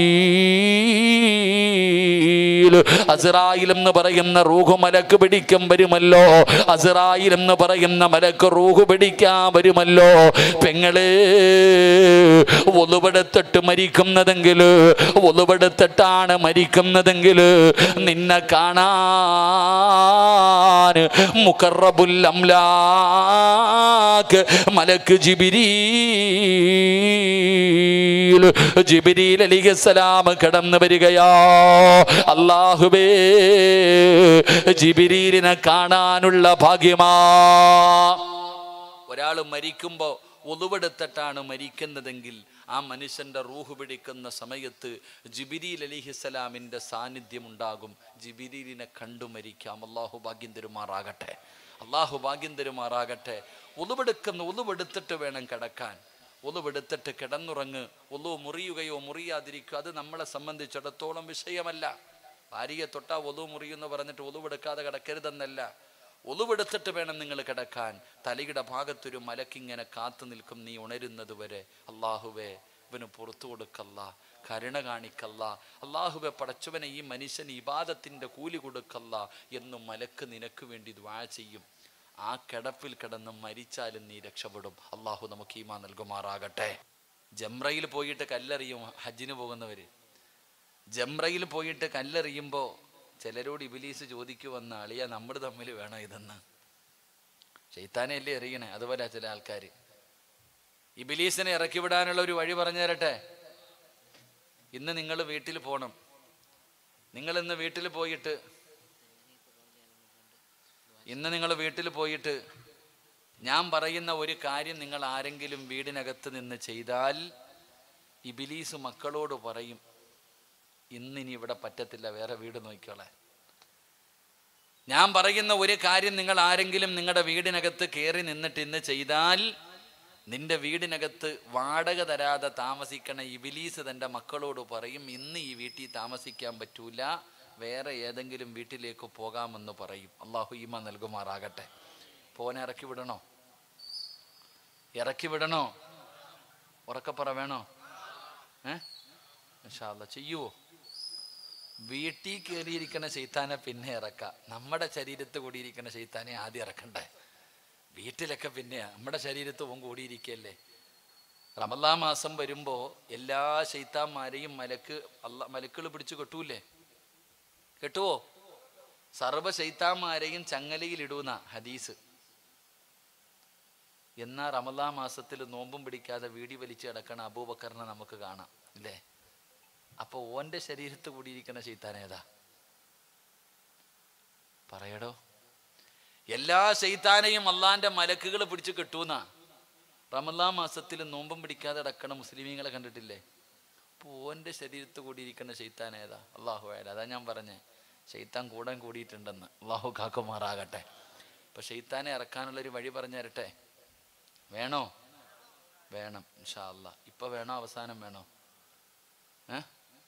അസിറായിൽ എന്ന് പറയുന്ന റൂഹ് മലക്ക് പിടിക്കും വരുമല്ലോ അസിറായിൽ എന്ന് പറയുന്ന മലക്ക് റൂഹ് പിടിക്കാൻ വരുമല്ലോ പെങ്ങളെ ഒലുപെടുത്തിട്ട് മരിക്കുന്നതെങ്കിൽ ഒലുപെടുത്തിട്ടാണ് മരിക്കുന്നതെങ്കിൽ നിന്നെ കാണാൻ മുക്കറബുൽ അംലാക്ക് മലക്ക് ജിബിരീൽ ജിബിരീൽ അലിഖലാം കടന്നു വരികയാ അള്ളാഹുബേ ജിബിരീലിനെ കാണാനുള്ള ഭാഗ്യമാ ഒരാൾ മരിക്കുമ്പോൾ ഒതുവെടുത്തിട്ടാണ് മരിക്കുന്നതെങ്കിൽ ആ മനുഷ്യന്റെ റൂഹ് പിടിക്കുന്ന സമയത്ത് ജിബിരിൽ അലിഹിസ്സലാമിൻ്റെ സാന്നിധ്യം ഉണ്ടാകും ജിബിരിലിനെ കണ്ടു മരിക്കാം അള്ളാഹു ഭാഗ്യം തരുമാറാകട്ടെ അള്ളാഹു ഭാഗ്യം തരുമാറാകട്ടെ ഒതുവെടുക്കുന്ന ഒതുവെടുത്തിട്ട് വേണം കിടക്കാൻ ഒതുവെടുത്തിട്ട് കിടന്നുറങ്ങ് ഒതു മുറിയുകയോ മുറിയാതിരിക്കുകയോ അത് നമ്മളെ സംബന്ധിച്ചിടത്തോളം വിഷയമല്ല ഭാര്യയെ തൊട്ടാ ഒതു മുറിയെന്ന് പറഞ്ഞിട്ട് ഒതുവെടുക്കാതെ കിടക്കരുതെന്നല്ല ഒതുവെടുത്തിട്ട് വേണം നിങ്ങൾ കിടക്കാൻ തലയുടെ ഭാഗത്തൊരു മലക്കിങ്ങനെ കാത്തു നിൽക്കും നീ ഉണരുന്നത് വരെ അള്ളാഹുവേ ഇവന് പുറത്തു കൊടുക്കല്ല കരുണ കാണിക്കല്ല അള്ളാഹുവെ പടച്ചവനെ ഈ മനുഷ്യന് ഇബാദത്തിൻ്റെ കൂലി കൊടുക്കല്ല എന്നും മലക്ക് നിനക്ക് വേണ്ടി ദ്വാ ചെയ്യും ആ കിടപ്പിൽ കിടന്ന് മരിച്ചാലും നീ രക്ഷപ്പെടും അള്ളാഹു നമുക്ക് ഈമാ നൽകുമാറാകട്ടെ ജംറയിൽ പോയിട്ട് കല്ലെറിയും ഹജ്ജിന് പോകുന്നവര് ജംറയിൽ പോയിട്ട് കല്ലെറിയുമ്പോൾ ചിലരോട് ഇബിലീസ് ചോദിക്കുവന്ന അളിയ നമ്മൾ തമ്മിൽ വേണോ ഇതെന്ന് ഷെയ്ത്താനെയല്ലേ എറിയണേ അതുപോലെ ചില ആൾക്കാർ ഇബിലീസിനെ ഇറക്കി വിടാനുള്ള ഒരു വഴി പറഞ്ഞു തരട്ടെ ഇന്ന് നിങ്ങൾ വീട്ടിൽ പോകണം നിങ്ങൾ ഇന്ന് വീട്ടിൽ പോയിട്ട് ഇന്ന് നിങ്ങൾ വീട്ടിൽ പോയിട്ട് ഞാൻ പറയുന്ന ഒരു കാര്യം നിങ്ങൾ ആരെങ്കിലും വീടിനകത്ത് നിന്ന് ചെയ്താൽ ഇബിലീസ് മക്കളോട് പറയും ഇന്നിനി ഇവിടെ പറ്റത്തില്ല വേറെ വീട് നോക്കിക്കോളെ ഞാൻ പറയുന്ന ഒരു കാര്യം നിങ്ങൾ ആരെങ്കിലും നിങ്ങളുടെ വീടിനകത്ത് കയറി നിന്നിട്ട് ഇന്ന് ചെയ്താൽ നിന്റെ വീടിനകത്ത് വാടക തരാതെ താമസിക്കണ ഇബിലീസ് തൻ്റെ മക്കളോട് പറയും ഇന്ന് ഈ വീട്ടിൽ താമസിക്കാൻ പറ്റൂല വേറെ ഏതെങ്കിലും വീട്ടിലേക്ക് പോകാമെന്ന് പറയും അള്ളാഹു ഈമ നൽകുമാറാകട്ടെ പോനെ ഇറക്കി വിടണോ ഇറക്കി വിടണോ ഉറക്കപ്പറ വേണോ ഏ ഇൻഷാല്ല ചെയ്യുവോ വീട്ടിൽ കയറിയിരിക്കുന്ന ശൈത്താനെ പിന്നെ ഇറക്കാം നമ്മുടെ ശരീരത്ത് കൂടിയിരിക്കുന്ന ശൈത്താനെ ആദ്യം ഇറക്കണ്ടേ വീട്ടിലൊക്കെ പിന്നെ നമ്മുടെ ശരീരത്ത് ഓൻ കൂടിയിരിക്കല്ലേ റമല്ലാ മാസം വരുമ്പോൾ എല്ലാ ശൈത്താന്മാരെയും മലക്ക് അല്ല മലക്കുകൾ പിടിച്ചു കെട്ടൂലേ കെട്ടുവോ സർവ ശൈത്താന്മാരെയും ചങ്ങലയിൽ ഇടൂന്ന ഹദീസ് എന്നാ റമല്ലാ മാസത്തിൽ നോമ്പും പിടിക്കാതെ വീടി വലിച്ച് കിടക്കണ അബൂബക്കറിനെ നമുക്ക് കാണാം ഇല്ലേ അപ്പൊ ഓന്റെ ശരീരത്ത് കൂടിയിരിക്കുന്ന ശൈത്താൻ ഏതാ പറയടോ എല്ലാ ശൈത്താനെയും അള്ളാന്റെ മലക്കുകൾ പിടിച്ച് കെട്ടൂന്ന റമല്ലാ മാസത്തിൽ നോമ്പും പിടിക്കാതെ അടക്കണ മുസ്ലിമീങ്ങളെ കണ്ടിട്ടില്ലേ അപ്പോൾ ഓന്റെ ശരീരത്ത് കൂടിയിരിക്കുന്ന ശൈത്താൻ ഏതാ അള്ളാഹു ആയാലും അതാ ഞാൻ പറഞ്ഞേ ശൈത്താൻ കൂടാൻ കൂടിയിട്ടുണ്ടെന്ന് അള്ളാഹു കാക്കുമാറാകട്ടെ ഇപ്പൊ ശൈത്താനെ ഇറക്കാനുള്ളൊരു വഴി പറഞ്ഞു തരട്ടെ വേണോ വേണം ഇൻഷാ അല്ലാ ഇപ്പൊ വേണോ അവസാനം വേണോ ഏ?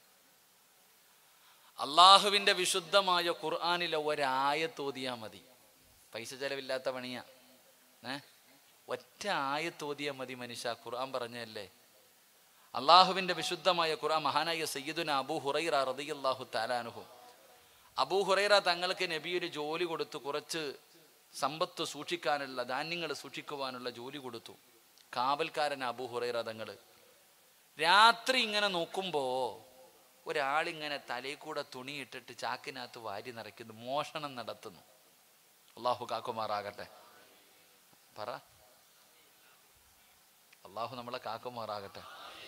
അള്ളാഹുവിൻ്റെ വിശുദ്ധമായ ഖുർആാനിലെ ഒരായത്തോതിയാ മതി പൈസ ചെലവില്ലാത്ത പണിയാ ഏ ഒറ്റ ആയത്തോതിയാ മതി മനുഷ്യ ഖുർആൻ പറഞ്ഞല്ലേ അള്ളാഹുവിൻ്റെ വിശുദ്ധമായ ഖുർആൻ മഹാനായ സയ്യിദുന അബൂ ഹുറൈറ റളിയല്ലാഹു താലാനുഹു അബൂ ഹുറൈറ തങ്ങൾക്ക് നബി ഒരു ജോലി കൊടുത്തു കുറച്ച് സമ്പത്ത് സൂക്ഷിക്കാനുള്ള ധാന്യങ്ങൾ സൂക്ഷിക്കുവാനുള്ള ജോലി കൊടുത്തു കാവൽക്കാരൻ അബൂ ഹുറൈറ തങ്ങൾ രാത്രി ഇങ്ങനെ നോക്കുമ്പോൾ ഒരാളിങ്ങനെ തലയിൽ കൂടെ തുണി ഇട്ടിട്ട് ചാക്കിനകത്ത് വാരി നിറയ്ക്കുന്നു മോഷണം നടത്തുന്നു അള്ളാഹു കാക്കുമാറാകട്ടെ പറ അള്ളാഹു നമ്മളെ കാക്കുമാറാകട്ടെ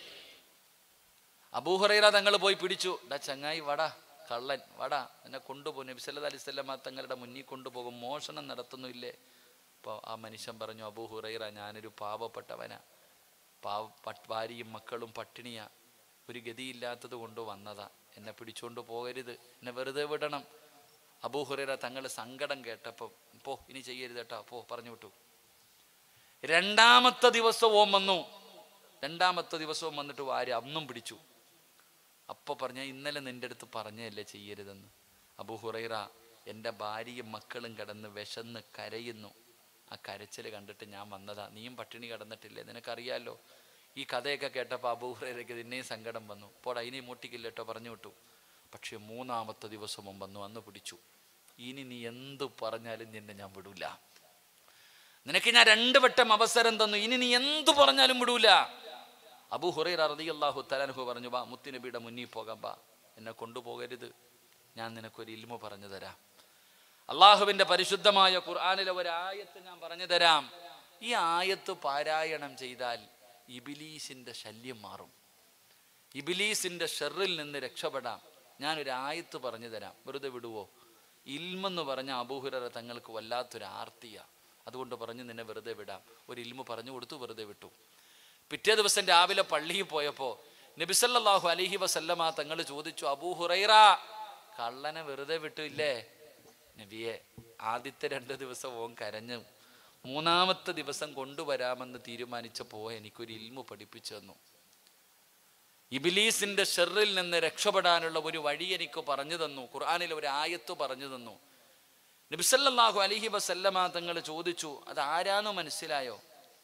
അബൂഹുറൈറ തങ്ങൾ പോയി പിടിച്ചു ഡാ ചങ്ങായി വടാ കള്ളൻ വടാ എന്നെ കൊണ്ടുപോകും നബിസല്ലാ അലിസ്വല്ലമ്മ തങ്ങളുടെ മുന്നിൽ കൊണ്ടുപോകും മോഷണം നടത്തുന്നില്ലേ അപ്പോൾ ആ മനുഷ്യൻ പറഞ്ഞു അബൂഹുറൈറ ഞാനൊരു പാവപ്പെട്ടവനാ പാവ പട്ട് ഭാര്യയും മക്കളും പട്ടിണിയാ ഒരു ഗതിയില്ലാത്തത് കൊണ്ട് വന്നതാ എന്നെ പിടിച്ചുകൊണ്ട് പോകരുത് എന്നെ വെറുതെ വിടണം അബൂഹുറൈറ തങ്ങൾ സങ്കടം കേട്ടപ്പോൾ പോ ഇനി ചെയ്യരുത് കേട്ടോ പോ പറഞ്ഞു വിട്ടു രണ്ടാമത്തെ ദിവസവും വന്നു രണ്ടാമത്തെ ദിവസവും വന്നിട്ട് വാരി അന്നും പിടിച്ചു അപ്പോൾ പറഞ്ഞ ഇന്നലെ നിന്റെ അടുത്ത് പറഞ്ഞതല്ലേ ചെയ്യരുതെന്ന് അബു ഹുറൈറ എൻ്റെ ഭാര്യയും മക്കളും കിടന്ന് വിശന്ന് കരയുന്നു ആ കരച്ചിൽ കണ്ടിട്ട് ഞാൻ വന്നതാ നീയും പട്ടിണി കിടന്നിട്ടില്ലേ നിനക്കറിയാലോ ഈ കഥയൊക്കെ കേട്ടപ്പോൾ അബു ഹുറൈറയ്ക്ക് ഇതിനെയും സങ്കടം വന്നു അപ്പോൾ അതിനെ മൂട്ടിക്കില്ല കേട്ടോ പറഞ്ഞു വിട്ടു പക്ഷേ മൂന്നാമത്തെ ദിവസവും വന്നു അന്ന് പിടിച്ചു ഇനി നീ എന്ത് പറഞ്ഞാലും നിന്നെ ഞാൻ വിടൂല നിനക്ക് ഞാൻ രണ്ട് വട്ടം അവസരം തന്നു ഇനി നീ എന്തു പറഞ്ഞാലും വിടൂല അബു ഹുറൈറ റളിയല്ലാഹു തലാൻഹു പറഞ്ഞു ബാ മുത്തുനബിയുടെ മുന്നിൽ പോകാം ബാ എന്നെ കൊണ്ടുപോകരുത് ഞാൻ നിനക്കൊരു ഇൽമു പറഞ്ഞു തരാം അള്ളാഹുവിൻ്റെ പരിശുദ്ധമായ ഖുർആാനിലെ ഒരായത്ത് ഞാൻ പറഞ്ഞു തരാം ഈ ആയത്ത് പാരായണം ചെയ്താൽ ഇബിലീസിൻ്റെ ശല്യം മാറും ഇബിലീസിൻ്റെ ഷെറിൽ നിന്ന് രക്ഷപ്പെടാം ഞാനൊരു ആയത്ത് പറഞ്ഞു തരാം വെറുതെ വിടുവോ ഇൽമെന്ന് പറഞ്ഞ അബൂഹുറ തങ്ങൾക്ക് വല്ലാത്തൊരു ആർത്തിയാ അതുകൊണ്ട് പറഞ്ഞു നിന്നെ വെറുതെ വിടാം ഒരു ഇൽമു പറഞ്ഞു കൊടുത്തു വെറുതെ വിട്ടു പിറ്റേ ദിവസം രാവിലെ പള്ളിയിൽ പോയപ്പോൾ നബിസല്ലാഹു അലഹി വസല്ലമ തങ്ങൾ ചോദിച്ചു അബൂഹുറൈറ കള്ളനെ വെറുതെ വിട്ടില്ലേ നബിയെ ആദ്യത്തെ രണ്ട് ദിവസം ഓൻ കരഞ്ഞു മൂന്നാമത്തെ ദിവസം കൊണ്ടുവരാമെന്ന് തീരുമാനിച്ചപ്പോൾ എനിക്കൊരു ഇൽമു പഠിപ്പിച്ചു തന്നു ഇബിലീസിന്റെ ഷെറിൽ നിന്ന് രക്ഷപ്പെടാനുള്ള ഒരു വഴി എനിക്ക് പറഞ്ഞു തന്നു ഖുർആാനിൽ ഒരു ആയത്ത് പറഞ്ഞു തന്നു നബിസല്ലാഹു അലഹി വസല്ലമ തങ്ങൾ ചോദിച്ചു അത് ആരാന്ന് മനസ്സിലായോ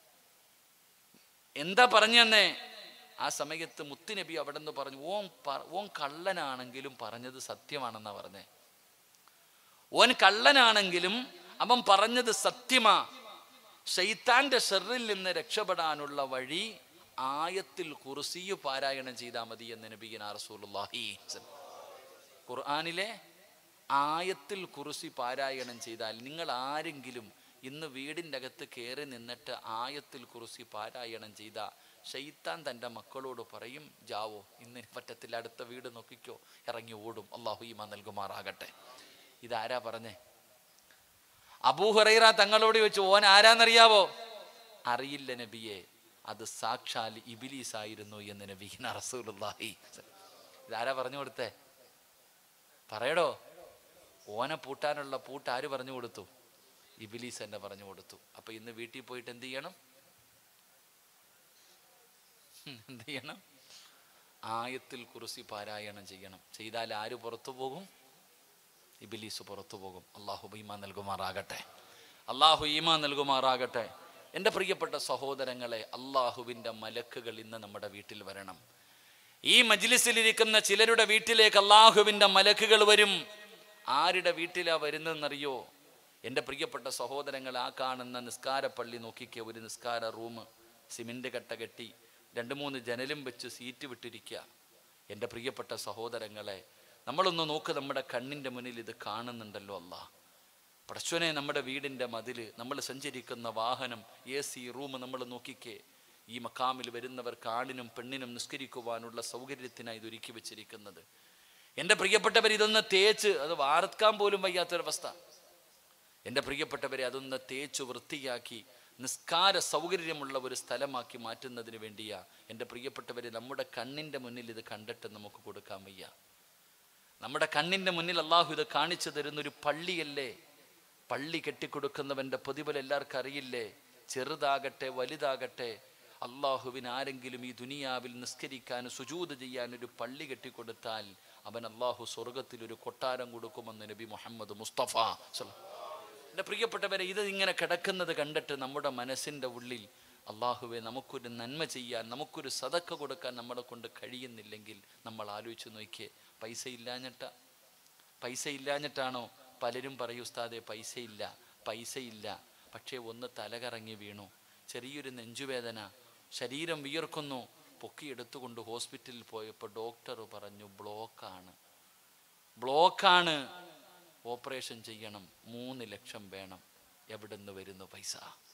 എന്താ പറഞ്ഞു തന്നെ ആ സമയത്ത് മുത്തുനബി അവിടെ നിന്ന് പറഞ്ഞു ഓൻ പ- ഓൻ കള്ളനാണെങ്കിലും പറഞ്ഞത് സത്യമാണെന്നാ പറഞ്ഞേ ഓൻ കള്ളനാണെങ്കിലും അവൻ പറഞ്ഞത് സത്യമാ ഷെയ്ത്താന്റെ ഷെറിൽ നിന്ന് രക്ഷപ്പെടാനുള്ള വഴി ആയത്തിൽ കുറിസിയു പാരായണം ചെയ്താൽ മതി എന്ന് നബീന റസൂലുള്ളാഹി ഖുർആാനിലെ ആയത്തിൽ കുറിസി പാരായണം ചെയ്താൽ നിങ്ങൾ ആരെങ്കിലും ഇന്ന് വീടിൻ്റെ അകത്ത് കയറി നിന്നിട്ട് ആയത്തിൽ കുറിസി പാരായണം ചെയ്ത ഷെയ്ത്താൻ തൻ്റെ മക്കളോട് പറയും ജാവോ ഇന്ന് പറ്റത്തില്ല അടുത്ത വീട് നോക്കിക്കോ ഇറങ്ങി ഓടും അള്ളാഹു ഈമ നൽകുമാറാകട്ടെ ഇതാരാ പറഞ്ഞേ അബൂഹറൈറ തങ്ങളോട് ചോദിച്ചു ഓൻ ആരാന്നറിയാവോ അറിയില്ല നബിയെ അത് സാക്ഷാൽ ഇബിലീസ് ആയിരുന്നു എന്ന് നബീന റസൂലുള്ളാഹി ഇതാരാ പറഞ്ഞു കൊടുത്തേ പറയടോ ഓനെ പൂട്ടാനുള്ള പൂട്ട് ആര് പറഞ്ഞു കൊടുത്തു ഇബിലീസ് എന്നെ പറഞ്ഞു കൊടുത്തു അപ്പൊ ഇന്ന് വീട്ടിൽ പോയിട്ട് എന്ത് ചെയ്യണം ഉം, എന്ത് ചെയ്യണം ആയത്തിൽ കുറിസി പാരായണം ചെയ്യണം ചെയ്താൽ ആര് പുറത്തു പോകും ഇബിലീസ് പുറത്തു പോകും അള്ളാഹു ഈമാ നൽകുമാറാകട്ടെ അള്ളാഹു ഈമാ നൽകുമാറാകട്ടെ എൻ്റെ പ്രിയപ്പെട്ട സഹോദരങ്ങളെ അള്ളാഹുവിൻ്റെ മലക്കുകൾ ഇന്ന് നമ്മുടെ വീട്ടിൽ വരണം ഈ മജ്ലിസിലിരിക്കുന്ന ചിലരുടെ വീട്ടിലേക്ക് അള്ളാഹുവിൻ്റെ മലക്കുകൾ വരും ആരുടെ വീട്ടിലാ വരുന്നതെന്നറിയോ എൻ്റെ പ്രിയപ്പെട്ട സഹോദരങ്ങൾ ആ കാണുന്ന നിസ്കാരപ്പള്ളി നോക്കിക്കേ ഒരു നിസ്കാര റൂം സിമെൻ്റ് കട്ട കെട്ടി രണ്ട് മൂന്ന് ജനലും വെച്ച് സീറ്റ് വിട്ടിരിക്കുക എൻ്റെ പ്രിയപ്പെട്ട സഹോദരങ്ങളെ നമ്മളൊന്ന് നോക്ക് നമ്മുടെ കണ്ണിൻ്റെ മുന്നിൽ ഇത് കാണുന്നുണ്ടല്ലോ അല്ലാ പടച്ചോനെ നമ്മുടെ വീടിൻ്റെ മതിൽ നമ്മൾ സഞ്ചരിക്കുന്ന വാഹനം എ സി റൂം നമ്മൾ നോക്കിക്കേ ഈ മക്കാമിൽ വരുന്നവർ കാണിനും പെണ്ണിനും നിസ്കരിക്കുവാനുള്ള സൗകര്യത്തിനായി ഇത് ഒരുക്കി വെച്ചിരിക്കുന്നത് എൻ്റെ പ്രിയപ്പെട്ടവർ ഇതൊന്ന് തേച്ച് അത് വാർക്കാൻ പോലും വയ്യാത്തൊരവസ്ഥ എൻ്റെ പ്രിയപ്പെട്ടവരെ അതൊന്ന് തേച്ച് വൃത്തിയാക്കി നിസ്കാര സൗകര്യമുള്ള ഒരു സ്ഥലമാക്കി മാറ്റുന്നതിന് വേണ്ടിയാ എൻ്റെ പ്രിയപ്പെട്ടവരെ നമ്മുടെ കണ്ണിൻ്റെ മുന്നിൽ ഇത് കണ്ടിട്ട് നമുക്ക് കൊടുക്കാൻ വയ്യ നമ്മുടെ കണ്ണിൻ്റെ മുന്നിൽ അള്ളാഹു ഇത് കാണിച്ചു തരുന്നൊരു പള്ളിയല്ലേ പള്ളി കെട്ടിക്കൊടുക്കുന്നവൻ്റെ പ്രതിഫലം എല്ലാവർക്കും അറിയില്ലേ ചെറുതാകട്ടെ വലുതാകട്ടെ അള്ളാഹുവിന് ആരെങ്കിലും ഈ ദുനിയാവിൽ നിസ്കരിക്കാൻ സുജൂത് ചെയ്യാൻ ഒരു പള്ളി കെട്ടിക്കൊടുത്താൽ അവൻ അള്ളാഹു സ്വർഗത്തിൽ ഒരു കൊട്ടാരം കൊടുക്കുമെന്ന് നബി മുഹമ്മദ് മുസ്തഫ സ്വല്ലല്ലാഹു എൻ്റെ പ്രിയപ്പെട്ടവരെ ഇത് ഇങ്ങനെ കിടക്കുന്നത് കണ്ടിട്ട് നമ്മുടെ മനസ്സിൻ്റെ ഉള്ളിൽ അള്ളാഹുവെ നമുക്കൊരു നന്മ ചെയ്യാൻ നമുക്കൊരു സതക്ക കൊടുക്കാൻ നമ്മളെ കൊണ്ട് കഴിയുന്നില്ലെങ്കിൽ നമ്മൾ ആലോചിച്ച് നോക്കിയേ പൈസ ഇല്ലാഞ്ഞിട്ട പൈസ ഇല്ലാഞ്ഞിട്ടാണോ പലരും പറയൂ ഉസ്താദെ പൈസയില്ല പൈസയില്ല പക്ഷേ ഒന്ന് തലകറങ്ങി വീണു ചെറിയൊരു നെഞ്ചുവേദന ശരീരം വിയർക്കുന്നു പൊക്കിയെടുത്തുകൊണ്ട് ഹോസ്പിറ്റലിൽ പോയപ്പോൾ ഡോക്ടർ പറഞ്ഞു ബ്ലോക്കാണ് ബ്ലോക്കാണ് ഓപ്പറേഷൻ ചെയ്യണം മൂന്ന് ലക്ഷം വേണം എവിടെ നിന്ന് വരുന്നു പൈസ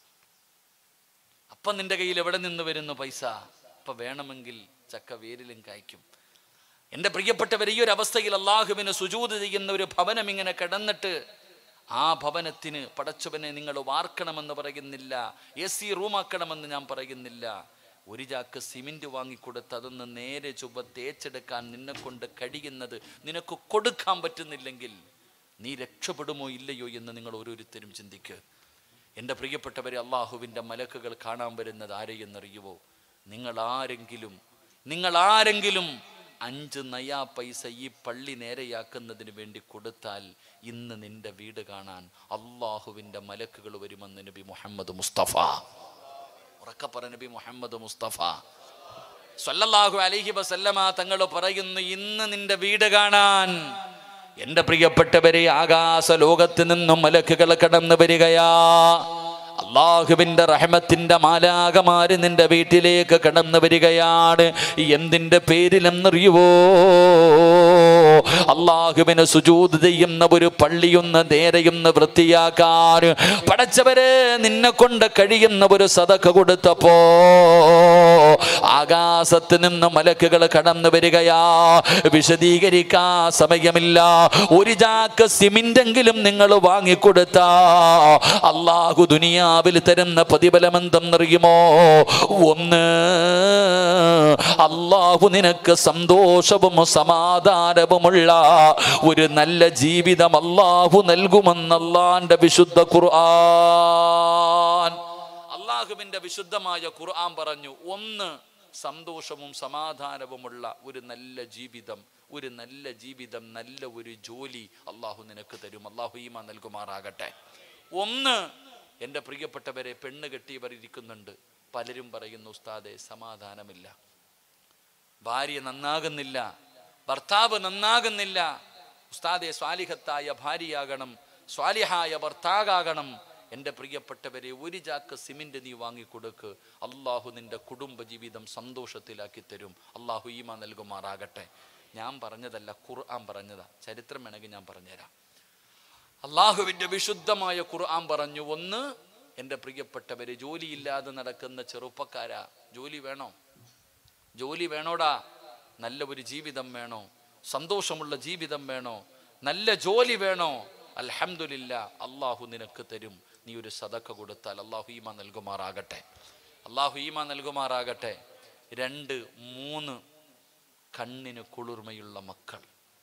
അപ്പം നിന്റെ കയ്യിൽ എവിടെ നിന്ന് വരുന്നു പൈസ അപ്പം വേണമെങ്കിൽ ചക്ക വേരിലും കായ്ക്കും എൻ്റെ പ്രിയപ്പെട്ടവർ ഈ ഒരു അവസ്ഥയിൽ അള്ളാഹുവിന് സുജൂത് ചെയ്യുന്ന ഒരു ഭവനം ഇങ്ങനെ കിടന്നിട്ട് ആ ഭവനത്തിന് പടച്ചവനെ നിങ്ങൾ വാർക്കണമെന്ന് പറയുന്നില്ല എ സി റൂമാക്കണമെന്ന് ഞാൻ പറയുന്നില്ല ഒരു ചാക്ക് സിമെന്റ് വാങ്ങിക്കൊടുത്ത് അതൊന്ന് നേരെ ചുവ തേച്ചെടുക്കാൻ നിന്നെ കൊണ്ട് കഴിയുന്നത് നിനക്ക് കൊടുക്കാൻ പറ്റുന്നില്ലെങ്കിൽ നീ രക്ഷപ്പെടുമോ ഇല്ലയോ എന്ന് നിങ്ങൾ ഓരോരുത്തരും ചിന്തിക്കുക എൻ്റെ പ്രിയപ്പെട്ടവരെ അള്ളാഹുവിൻ്റെ മലക്കുകൾ കാണാൻ വരുന്നത് ആരെയെന്നറിയുവോ നിങ്ങൾ ആരെങ്കിലും നിങ്ങൾ ആരെങ്കിലും അഞ്ച് നയാ പൈസ ഈ പള്ളി നേരെയാക്കുന്നതിന് വേണ്ടി കൊടുത്താൽ ഇന്ന് നിന്റെ വീട് കാണാൻ അള്ളാഹുവിൻ്റെ മലക്കുകൾ വരുമെന്ന് നബി മുഹമ്മദ് മുസ്തഫ ഉറക്കപ്പറ നബി മുഹമ്മദ് മുസ്തഫ സല്ലല്ലാഹു അലൈഹി വസല്ലമ തങ്ങൾ പറയുന്നു ഇന്ന് നിന്റെ വീട് കാണാൻ എൻ്റെ പ്രിയപ്പെട്ടവരെ ആകാശ ലോകത്ത് നിന്നും മലക്കുകൾ കടന്നു വരികയാ അള്ളാഹുവിൻ്റെ റഹ്മത്തിൻ്റെ മാലാകമാര് നിന്റെ വീട്ടിലേക്ക് കടന്നു വരികയാണ് എന്തിൻ്റെ പേരിലെന്നറിയുവോ അള്ളാഹുവിന് സുജൂത് ചെയ്യുന്ന ഒരു പള്ളിയൊന്ന് നേരെയൊന്ന് വൃത്തിയാക്കാൻ പടച്ചവരെ നിന്നെ കൊണ്ട് കഴിയുന്ന ഒരു സതക കൊടുത്തപ്പോ ആകാശത്ത് നിന്ന് മലക്കുകൾ കടന്നു വരികയാ വിശദീകരിക്കാ സമയമില്ല ഒരു ചാക്ക് സിമെന്റെങ്കിലും നിങ്ങൾ വാങ്ങിക്കൊടുത്ത അള്ളാഹു ദുനിയാവിൽ തരുന്ന പ്രതിഫലം എന്തെന്നറിയുമോ ഒന്ന് അള്ളാഹു നിനക്ക് സന്തോഷവും സമാധാനവുമുള്ള ഒരു നല്ല ജീവിതം അള്ളാഹു നൽകുമെന്നല്ലാന്റെ വിശുദ്ധ ഖുർആൻ അള്ളാഹുവിന്റെ വിശുദ്ധമായ ഖുർആൻ പറഞ്ഞു ഒന്ന് സന്തോഷവും സമാധാനവുമുള്ള ഒരു നല്ല ജീവിതം ഒരു നല്ല ജീവിതം നല്ല ഒരു ജോലി അള്ളാഹു നിനക്ക് തരും അള്ളാഹു ഈമ നൽകുമാറാകട്ടെ ഒന്ന് എൻ്റെ പ്രിയപ്പെട്ടവരെ പെണ്ണ് കെട്ടിയവർ ഇരിക്കുന്നുണ്ട് പലരും പറയുന്നു ഉസ്താദെ സമാധാനമില്ല ഭാര്യ നന്നാകുന്നില്ല ഭർത്താവ് നന്നാകുന്നില്ല ഉസ്താദെ സ്വാലിഹത്തായ ഭാര്യയാകണം സ്വാലിഹായ ഭർത്താകാകണം എൻ്റെ പ്രിയപ്പെട്ടവരെ ഒരു ചാക്ക് സിമെന്റ് നീ വാങ്ങിക്കൊടുക്ക് അള്ളാഹു നിന്റെ കുടുംബ ജീവിതം സന്തോഷത്തിലാക്കി തരും അള്ളാഹു ഈമ നൽകുമാറാകട്ടെ ഞാൻ പറഞ്ഞതല്ല ഖുർആൻ പറഞ്ഞതാ ചരിത്രം വേണമെങ്കിൽ ഞാൻ പറഞ്ഞുതരാം അള്ളാഹുവിൻ്റെ വിശുദ്ധമായ ഖുർആൻ പറഞ്ഞു ഒന്ന് എൻ്റെ പ്രിയപ്പെട്ടവരെ ജോലിയില്ലാതെ നടക്കുന്ന ചെറുപ്പക്കാരാ ജോലി വേണോ ജോലി വേണോടാ നല്ല ഒരു ജീവിതം വേണോ സന്തോഷമുള്ള ജീവിതം വേണോ നല്ല ജോലി വേണോ അൽഹംദുലില്ല അള്ളാഹു നിനക്ക് തരും നീ ഒരു സദക്ക കൊടുത്താൽ അള്ളാഹു ഈമ നൽകുമാറാകട്ടെ അള്ളാഹു ഈമ നൽകുമാറാകട്ടെ രണ്ട് മൂന്ന് കണ്ണിന് കുളിർമയുള്ള മക്കൾ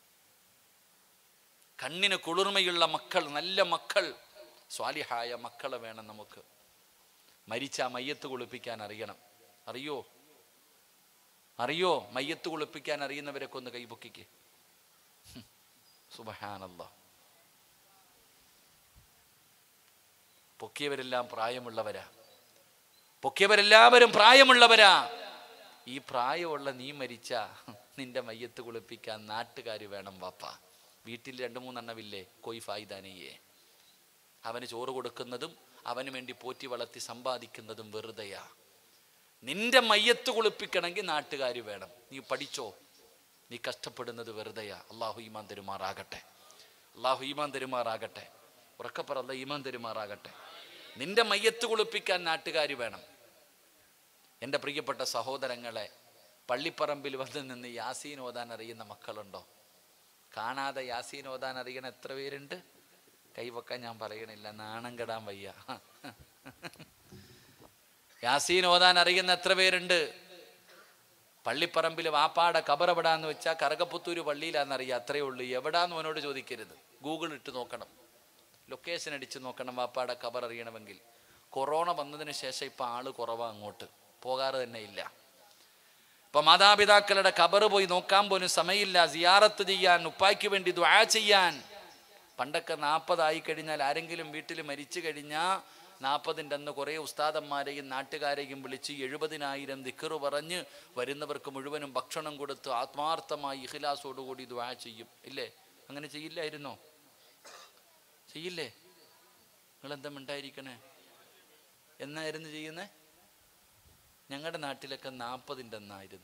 കണ്ണിന് കുളിർമയുള്ള മക്കൾ നല്ല മക്കൾ സ്വാലിഹായ മക്കളെ വേണം നമുക്ക് മരിച്ച ആ മയ്യത്ത് കുളിപ്പിക്കാൻ അറിയണം അറിയോ അറിയോ മയ്യത്ത് കുളിപ്പിക്കാൻ അറിയുന്നവരൊക്കെ ഒന്ന് കൈപൊക്കിക്ക് സുബഹാനല്ല പൊക്കിയവരെല്ലാം പ്രായമുള്ളവരാ പൊക്കിയവരെല്ലാവരും പ്രായമുള്ളവരാ ഈ പ്രായമുള്ള നീ മരിച്ച നിന്റെ മയ്യത്ത് കുളിപ്പിക്കാൻ നാട്ടുകാർ വേണം വാപ്പ വീട്ടിൽ രണ്ട് മൂന്നെണ്ണമില്ലേ കൊയ് ഫായിദാനയ്യേ അവന് ചോറ് കൊടുക്കുന്നതും അവന് വേണ്ടി പോറ്റി വളർത്തി സമ്പാദിക്കുന്നതും വെറുതെയാ നിന്റെ മയ്യത്ത് കുളിപ്പിക്കണമെങ്കിൽ നാട്ടുകാർ വേണം നീ പഠിച്ചോ നീ കഷ്ടപ്പെടുന്നത് വെറുതെയാ അള്ളാഹു ഈമാൻ തരുമാറാകട്ടെ അള്ളാഹു ഈമാൻ തരുമാറാകട്ടെ ഉറക്കപ്പറല്ല ഈമാൻ തരുമാറാകട്ടെ നിന്റെ മയ്യത്ത് കുളിപ്പിക്കാൻ നാട്ടുകാർ വേണം എൻ്റെ പ്രിയപ്പെട്ട സഹോദരങ്ങളെ പള്ളിപ്പറമ്പിൽ വന്ന് നിന്ന് യാസീൻ ഓതാൻ അറിയുന്ന മക്കളുണ്ടോ കാണാതെ യാസീൻ ഓതാൻ അറിയണ എത്ര പേരുണ്ട് കൈവക്കാൻ ഞാൻ പറയണില്ല നാണം കെടാൻ വയ്യ യാസീൻ ഓതാൻ അറിയുന്ന എത്ര പേരുണ്ട് പള്ളിപ്പറമ്പിൽ വാപ്പാടെ കബറെവിടാന്ന് വെച്ചാൽ കറകപ്പുത്തൂര് പള്ളിയിലാണെന്നറിയാം അത്രയേ ഉള്ളൂ എവിടാന്ന് അവനോട് ചോദിക്കരുത് ഗൂഗിൾ ഇട്ട് നോക്കണം ലൊക്കേഷൻ അടിച്ച് നോക്കണം വാപ്പാടെ കബർ അറിയണമെങ്കിൽ കൊറോണ വന്നതിന് ശേഷം ഇപ്പം ആള് കുറവാ അങ്ങോട്ട് പോകാറ് തന്നെ ഇല്ല ഇപ്പൊ മാതാപിതാക്കളുടെ കബറ് പോയി നോക്കാൻ പോലും സമയമില്ല സിയാറത്ത് ചെയ്യാൻ ഉപ്പായ്ക്ക് വേണ്ടി ദ്വാ ചെയ്യാൻ പണ്ടൊക്കെ നാൽപ്പതായി കഴിഞ്ഞാൽ ആരെങ്കിലും വീട്ടിൽ മരിച്ചു കഴിഞ്ഞാൽ നാൽപ്പതിൻ്റെ അന്ന് കുറേ ഉസ്താദന്മാരെയും നാട്ടുകാരെയും വിളിച്ച് എഴുപതിനായിരം ദിക്കറ് പറഞ്ഞ് വരുന്നവർക്ക് മുഴുവനും ഭക്ഷണം കൊടുത്ത് ആത്മാർത്ഥമായി ഇഖിലാസോടുകൂടി ദ്വാ ചെയ്യും ഇല്ലേ അങ്ങനെ ചെയ്യില്ലായിരുന്നോ ചെയ്യില്ലേ നിങ്ങളെന്താ മിണ്ടായിരിക്കണേ എന്നായിരുന്നു ചെയ്യുന്നേ ഞങ്ങളുടെ നാട്ടിലൊക്കെ നാൽപ്പതിൻ്റെ അന്നായിരുന്നു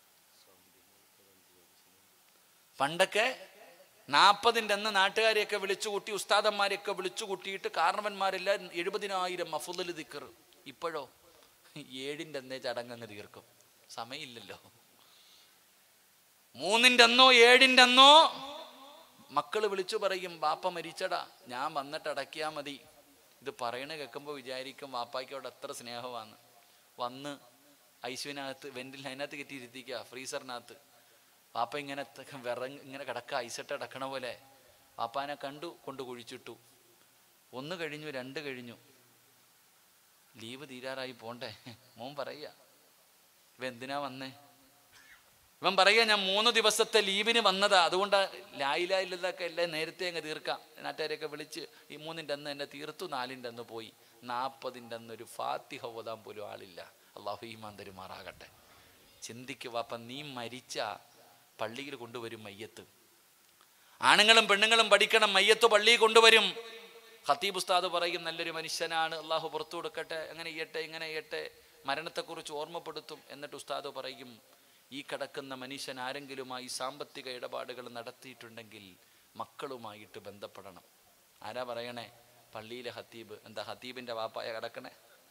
പണ്ടൊക്കെ നാൽപ്പതിൻ്റെ അന്ന് നാട്ടുകാരെയൊക്കെ വിളിച്ചു കൂട്ടി ഉസ്താദന്മാരെയൊക്കെ വിളിച്ചു കൂട്ടിയിട്ട് കാരണവന്മാരെല്ലാം എഴുപതിനായിരം മഫുദൽ ദിക്കർ ഇപ്പോഴോ ഏഴിൻ്റെ അന്നേ ചടങ്ങങ്ങ് തീർക്കും സമയമില്ലല്ലോ മൂന്നിൻ്റെ അന്നോ ഏഴിൻ്റെ അന്നോ മക്കള് വിളിച്ചു പറയും വാപ്പ മരിച്ചടാ ഞാൻ വന്നിട്ട് അടക്കിയാൽ മതി ഇത് പറയണ കേൾക്കുമ്പോൾ വിചാരിക്കും വാപ്പായ്ക്ക് അവിടെ എത്ര സ്നേഹമാണ് വന്ന് ഐസുവിനകത്ത് വെന്റിൽ അതിനകത്ത് കെട്ടിയിരുത്തിക്കുക ഫ്രീസറിനകത്ത് വാപ്പ ഇങ്ങനെ ത- വിറങ്ങ് ഇങ്ങനെ കിടക്ക ഐസിട്ട് കിടക്കണ പോലെ വാപ്പാനെ കണ്ടു കൊണ്ട് കുഴിച്ചിട്ടു ഒന്ന് കഴിഞ്ഞു രണ്ട് കഴിഞ്ഞു ലീവ് തീരാറായി പോണ്ടേ മോൻ പറയുക ഇവ എന്തിനാ വന്നേ ഇവൻ പറയുക ഞാൻ മൂന്ന് ദിവസത്തെ ലീവിന് വന്നതാ അതുകൊണ്ട് ലായിലായില്ലതൊക്കെ എല്ലാം നേരത്തെ അങ്ങ് തീർക്കാം നാട്ടുകാരെയൊക്കെ വിളിച്ച് ഈ മൂന്നിൻ്റെ അന്ന് എന്നെ തീർത്തു നാലിൻ്റെ അന്ന് പോയി നാൽപ്പതിൻ്റെ അന്ന് ഒരു ഫാത്തിഹ ഓതാൻ പോലും ആളില്ല അള്ളാഹു ഈമാൻ തരുമാറാകട്ടെ ചിന്തിക്കുക അപ്പം നീ മരിച്ച പള്ളിയിൽ കൊണ്ടുവരും മയ്യത്ത് ആണുങ്ങളും പെണ്ണുങ്ങളും പഠിക്കണം മയ്യത്ത് പള്ളിയിൽ കൊണ്ടുവരും ഖത്തീബ് ഉസ്താദ് പറയും നല്ലൊരു മനുഷ്യനാണ് അള്ളാഹു പുറത്തു കൊടുക്കട്ടെ അങ്ങനെ ചെയ്യട്ടെ ഇങ്ങനെ ചെയ്യട്ടെ മരണത്തെക്കുറിച്ച് ഓർമ്മപ്പെടുത്തും എന്നിട്ട് ഉസ്താദ് പറയും ഈ കിടക്കുന്ന മനുഷ്യൻ ആരെങ്കിലുമായി സാമ്പത്തിക ഇടപാടുകൾ നടത്തിയിട്ടുണ്ടെങ്കിൽ മക്കളുമായിട്ട് ബന്ധപ്പെടണം ആരാ പറയണേ പള്ളിയിലെ ഹത്തീബ് എന്താ ഹത്തീബിന്റെ വാപ്പായ കിടക്കണേ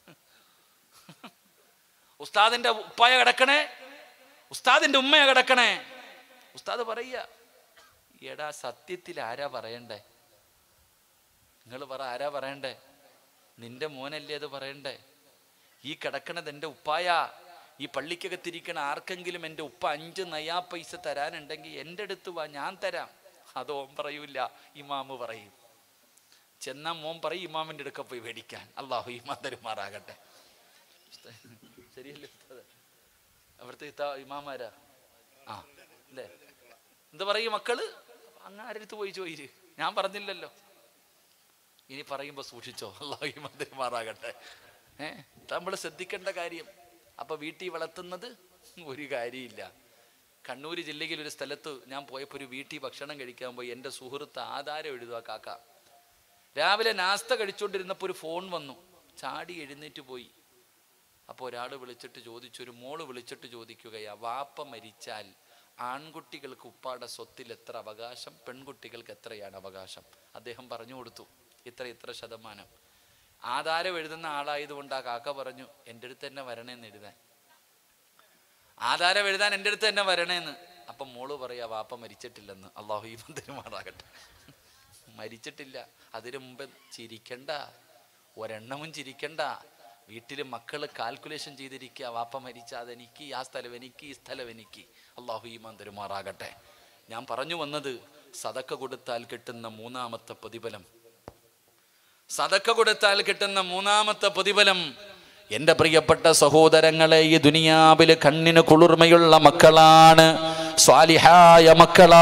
ഉസ്താദിന്റെ ഉപ്പായ കിടക്കണേ ഉസ്താദിന്റെ ഉമ്മയ കിടക്കണേ ഉസ്താദ് പറയുക എടാ സത്യത്തിൽ ആരാ പറയണ്ടേ നിങ്ങൾ പറ ആരാ പറയണ്ടേ നിന്റെ മോനല്ലേ അത് പറയണ്ടേ ഈ കിടക്കണത് എൻ്റെ ഉപ്പായ ഈ പള്ളിക്കകത്തിരിക്കണ ആർക്കെങ്കിലും എൻ്റെ ഉപ്പ അഞ്ച് നയാ പൈസ തരാനുണ്ടെങ്കിൽ എൻ്റെ അടുത്ത് വാ ഞാൻ തരാം അത് ഓൻ പറയൂല ഇമാമ് പറയും ചെന്നാ മോൻ പറയും ഇമാമിൻ്റെ അടുക്ക പോയി മേടിക്കാൻ അള്ളാഹു ഇമാം തരുമാറാകട്ടെ ശരിയല്ലേ ഉസ്താദേ? അവിടുത്തെ ഇത്ത- ഇമാമാരാ ആ അല്ലേ എന്ത് പറയും മക്കള് അങ്ങ് ആരടുത്ത് പോയി ചോദിര് ഞാൻ പറഞ്ഞില്ലല്ലോ ഇനി പറയുമ്പോ സൂക്ഷിച്ചോ അള്ളാഹു ഇമാം തരുമാറാകട്ടെ ഏ നമ്മൾ ശ്രദ്ധിക്കേണ്ട കാര്യം അപ്പൊ വീട്ടിൽ വളർത്തുന്നത് ഒരു കാര്യമില്ല കണ്ണൂർ ജില്ലയിൽ ഒരു സ്ഥലത്ത് ഞാൻ പോയപ്പോൾ ഒരു വീട്ടിൽ ഭക്ഷണം കഴിക്കാൻ പോയി എൻ്റെ സുഹൃത്ത് ആധാരം എഴുതുക കാക്ക രാവിലെ നാസ്ത കഴിച്ചുകൊണ്ടിരുന്നപ്പോൾ ഒരു ഫോൺ വന്നു ചാടി എഴുന്നേറ്റ് പോയി അപ്പോൾ ഒരാൾ വിളിച്ചിട്ട് ചോദിച്ചു ഒരു മോള് വിളിച്ചിട്ട് ചോദിക്കുകയാ വാപ്പ മരിച്ചാൽ ആൺകുട്ടികൾക്ക് ഉപ്പാടെ സ്വത്തിൽ എത്ര അവകാശം പെൺകുട്ടികൾക്ക് എത്രയാണ് അവകാശം അദ്ദേഹം പറഞ്ഞു കൊടുത്തു ഇത്ര ഇത്ര ശതമാനം ആധാരം എഴുതുന്ന ആളായതുകൊണ്ട് ആ കാക്ക പറഞ്ഞു എൻ്റെ അടുത്ത് തന്നെ വരണേന്ന് എഴുതാൻ ആധാരം എഴുതാൻ എൻ്റെ അടുത്ത് തന്നെ വരണേന്ന് അപ്പം മോള് പറയാ വാപ്പ മരിച്ചിട്ടില്ലെന്ന് അള്ളാഹു ഈ ബന്ധനുമാറാകട്ടെ മരിച്ചിട്ടില്ല അതിനു മുമ്പ് ചിരിക്കണ്ട ഒരെണ്ണവും ചിരിക്കണ്ട വീട്ടിൽ മക്കൾ കാൽക്കുലേഷൻ ചെയ്തിരിക്കുക വാപ്പ മരിച്ച അതെനിക്ക് ആ സ്ഥലം എനിക്ക് ഈ സ്ഥലം എനിക്ക് അള്ളാഹു ഈ തരുമാറാകട്ടെ ഞാൻ പറഞ്ഞു വന്നത് സതക്ക കൊടുത്താൽ കിട്ടുന്ന മൂന്നാമത്തെ പ്രതിഫലം സതക്ക കൊടുത്താൽ കിട്ടുന്ന മൂന്നാമത്തെ പ്രതിഫലം എന്റെ പ്രിയപ്പെട്ട സഹോദരങ്ങളെ ഈ ദുനിയാവില് കണ്ണിന് കുളിർമയുള്ള മക്കളാണ് സ്വാലിഹായ മക്കളാ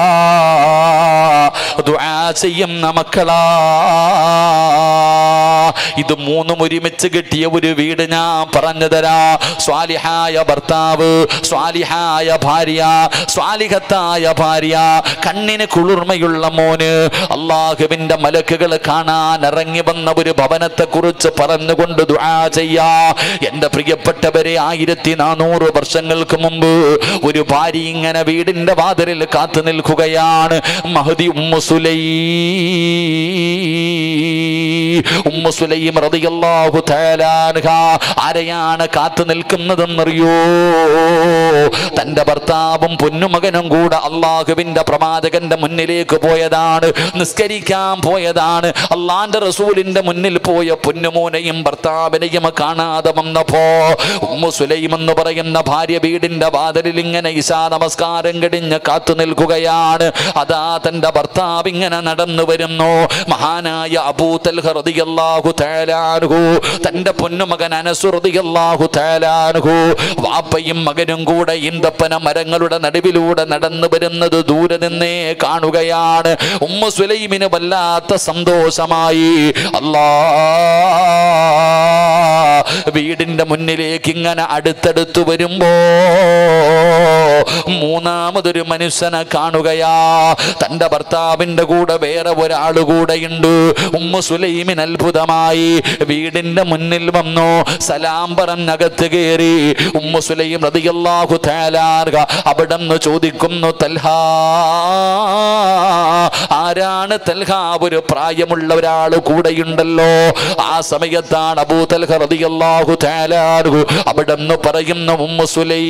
ദുആ ചെയ്യുന്ന മക്കളാ ഇത് മൂന്നും ഒരുമിച്ച് കിട്ടിയ ഒരു വീട് ഞാൻ പറഞ്ഞു തരാ സ്വാലിഹായ ഭർത്താവ് സ്വാലിഹായ ഭാര്യ സ്വാലിഹത്തായ ഭാര്യ കണ്ണിന് കുളിർമയുള്ള മോന് അള്ളാഹുവിന്റെ മലക്കുകൾ കാണാൻ ഇറങ്ങി വന്ന ഒരു ഭവനത്തെ കുറിച്ച് പറഞ്ഞുകൊണ്ട് ദുആ ചെയ്യാ എന്റെ പ്രിയപ്പെട്ടവരെ ആയിരത്തി നാനൂറ് വർഷങ്ങൾക്ക് മുമ്പ് ഒരു ഭാര്യ ഇങ്ങനെ വീടിന്റെ വാതിലിൽ കാത്തു നിൽക്കുകയാണ് മഹദി ഉമ്മു സുലൈ ഉമ്മു സുലൈം റളിയല്ലാഹു തആല അൻഹ ആരെയാണ് കാത്തു നിൽക്കുന്നതെന്നറിയോ തന്റെ ഭർത്താവും പൊന്നുമകനും കൂടെ അള്ളാഹുവിന്റെ പ്രവാചകന്റെ മുന്നിലേക്ക് പോയതാണ് നിസ്കരിക്കാൻ പോയതാണ് അള്ളാന്റെ റസൂലിന്റെ മുന്നിൽ പോയ പൊന്നുമോനെയും ഭർത്താവിനെയും കാണാതെ വന്നപ്പോ ഉമ്മു സുലൈം എന്ന് പറയുന്ന ഭാര്യ വീടിന്റെ വാതിലിൽ ഇങ്ങനെ ഇശാ നമസ്കാരം കഴിഞ്ഞ് കാത്തു നിൽക്കുകയാണ് അതാ തന്റെ ഭർത്താവ് ഇങ്ങനെ നടന്നു വരുന്നു മഹാനായ അബൂതൽ റളിയല്ലാഹു തആലാൻഹു തന്റെ പൊന്നുമകൻ അനസ് റളിയല്ലാഹു തആലാൻഹു വാപ്പയും മകനും കൂടെ ഈന്തപ്പന മരങ്ങളുടെ നടുവിലൂടെ നടന്നു വരുന്നത് ദൂരെ നിന്നേ കാണുകയാണ് ഉമ്മ സുലൈമിന് വല്ലാത്ത സന്തോഷമായി അല്ലാ വീടിന്റെ മുന്നിലേക്ക് ഇങ്ങനെ അടുത്തടുത്ത് വരുമ്പോ മൂന്നാമതൊരു മനുഷ്യനെ കാണുകയാ തന്റെ ഭർത്താവിന്റെ കൂടെ വേറെ ഒരാൾ കൂടെയുണ്ട് ഉമ്മ സുലൈമിൻ അത്ഭുതമായി വീടിന്റെ മുന്നിൽ വന്നു സലാം പറഞ്ഞകത്ത് കയറി ഉമ്മ സുലൈം റളിയല്ലാഹു തആലാർക അവിടെ നിന്ന് ചോദിക്കുന്നു തൽഹ ആരാണ് തൽഹ ഒരു പ്രായമുള്ള ഒരാൾ കൂടെയുണ്ടല്ലോ ആ സമയത്താണ് അബൂ തൽഹ റളിയല്ലാഹു തആലാർഹു അവിടെ നിന്ന് പറയുന്ന ഉമ്മ സുലൈ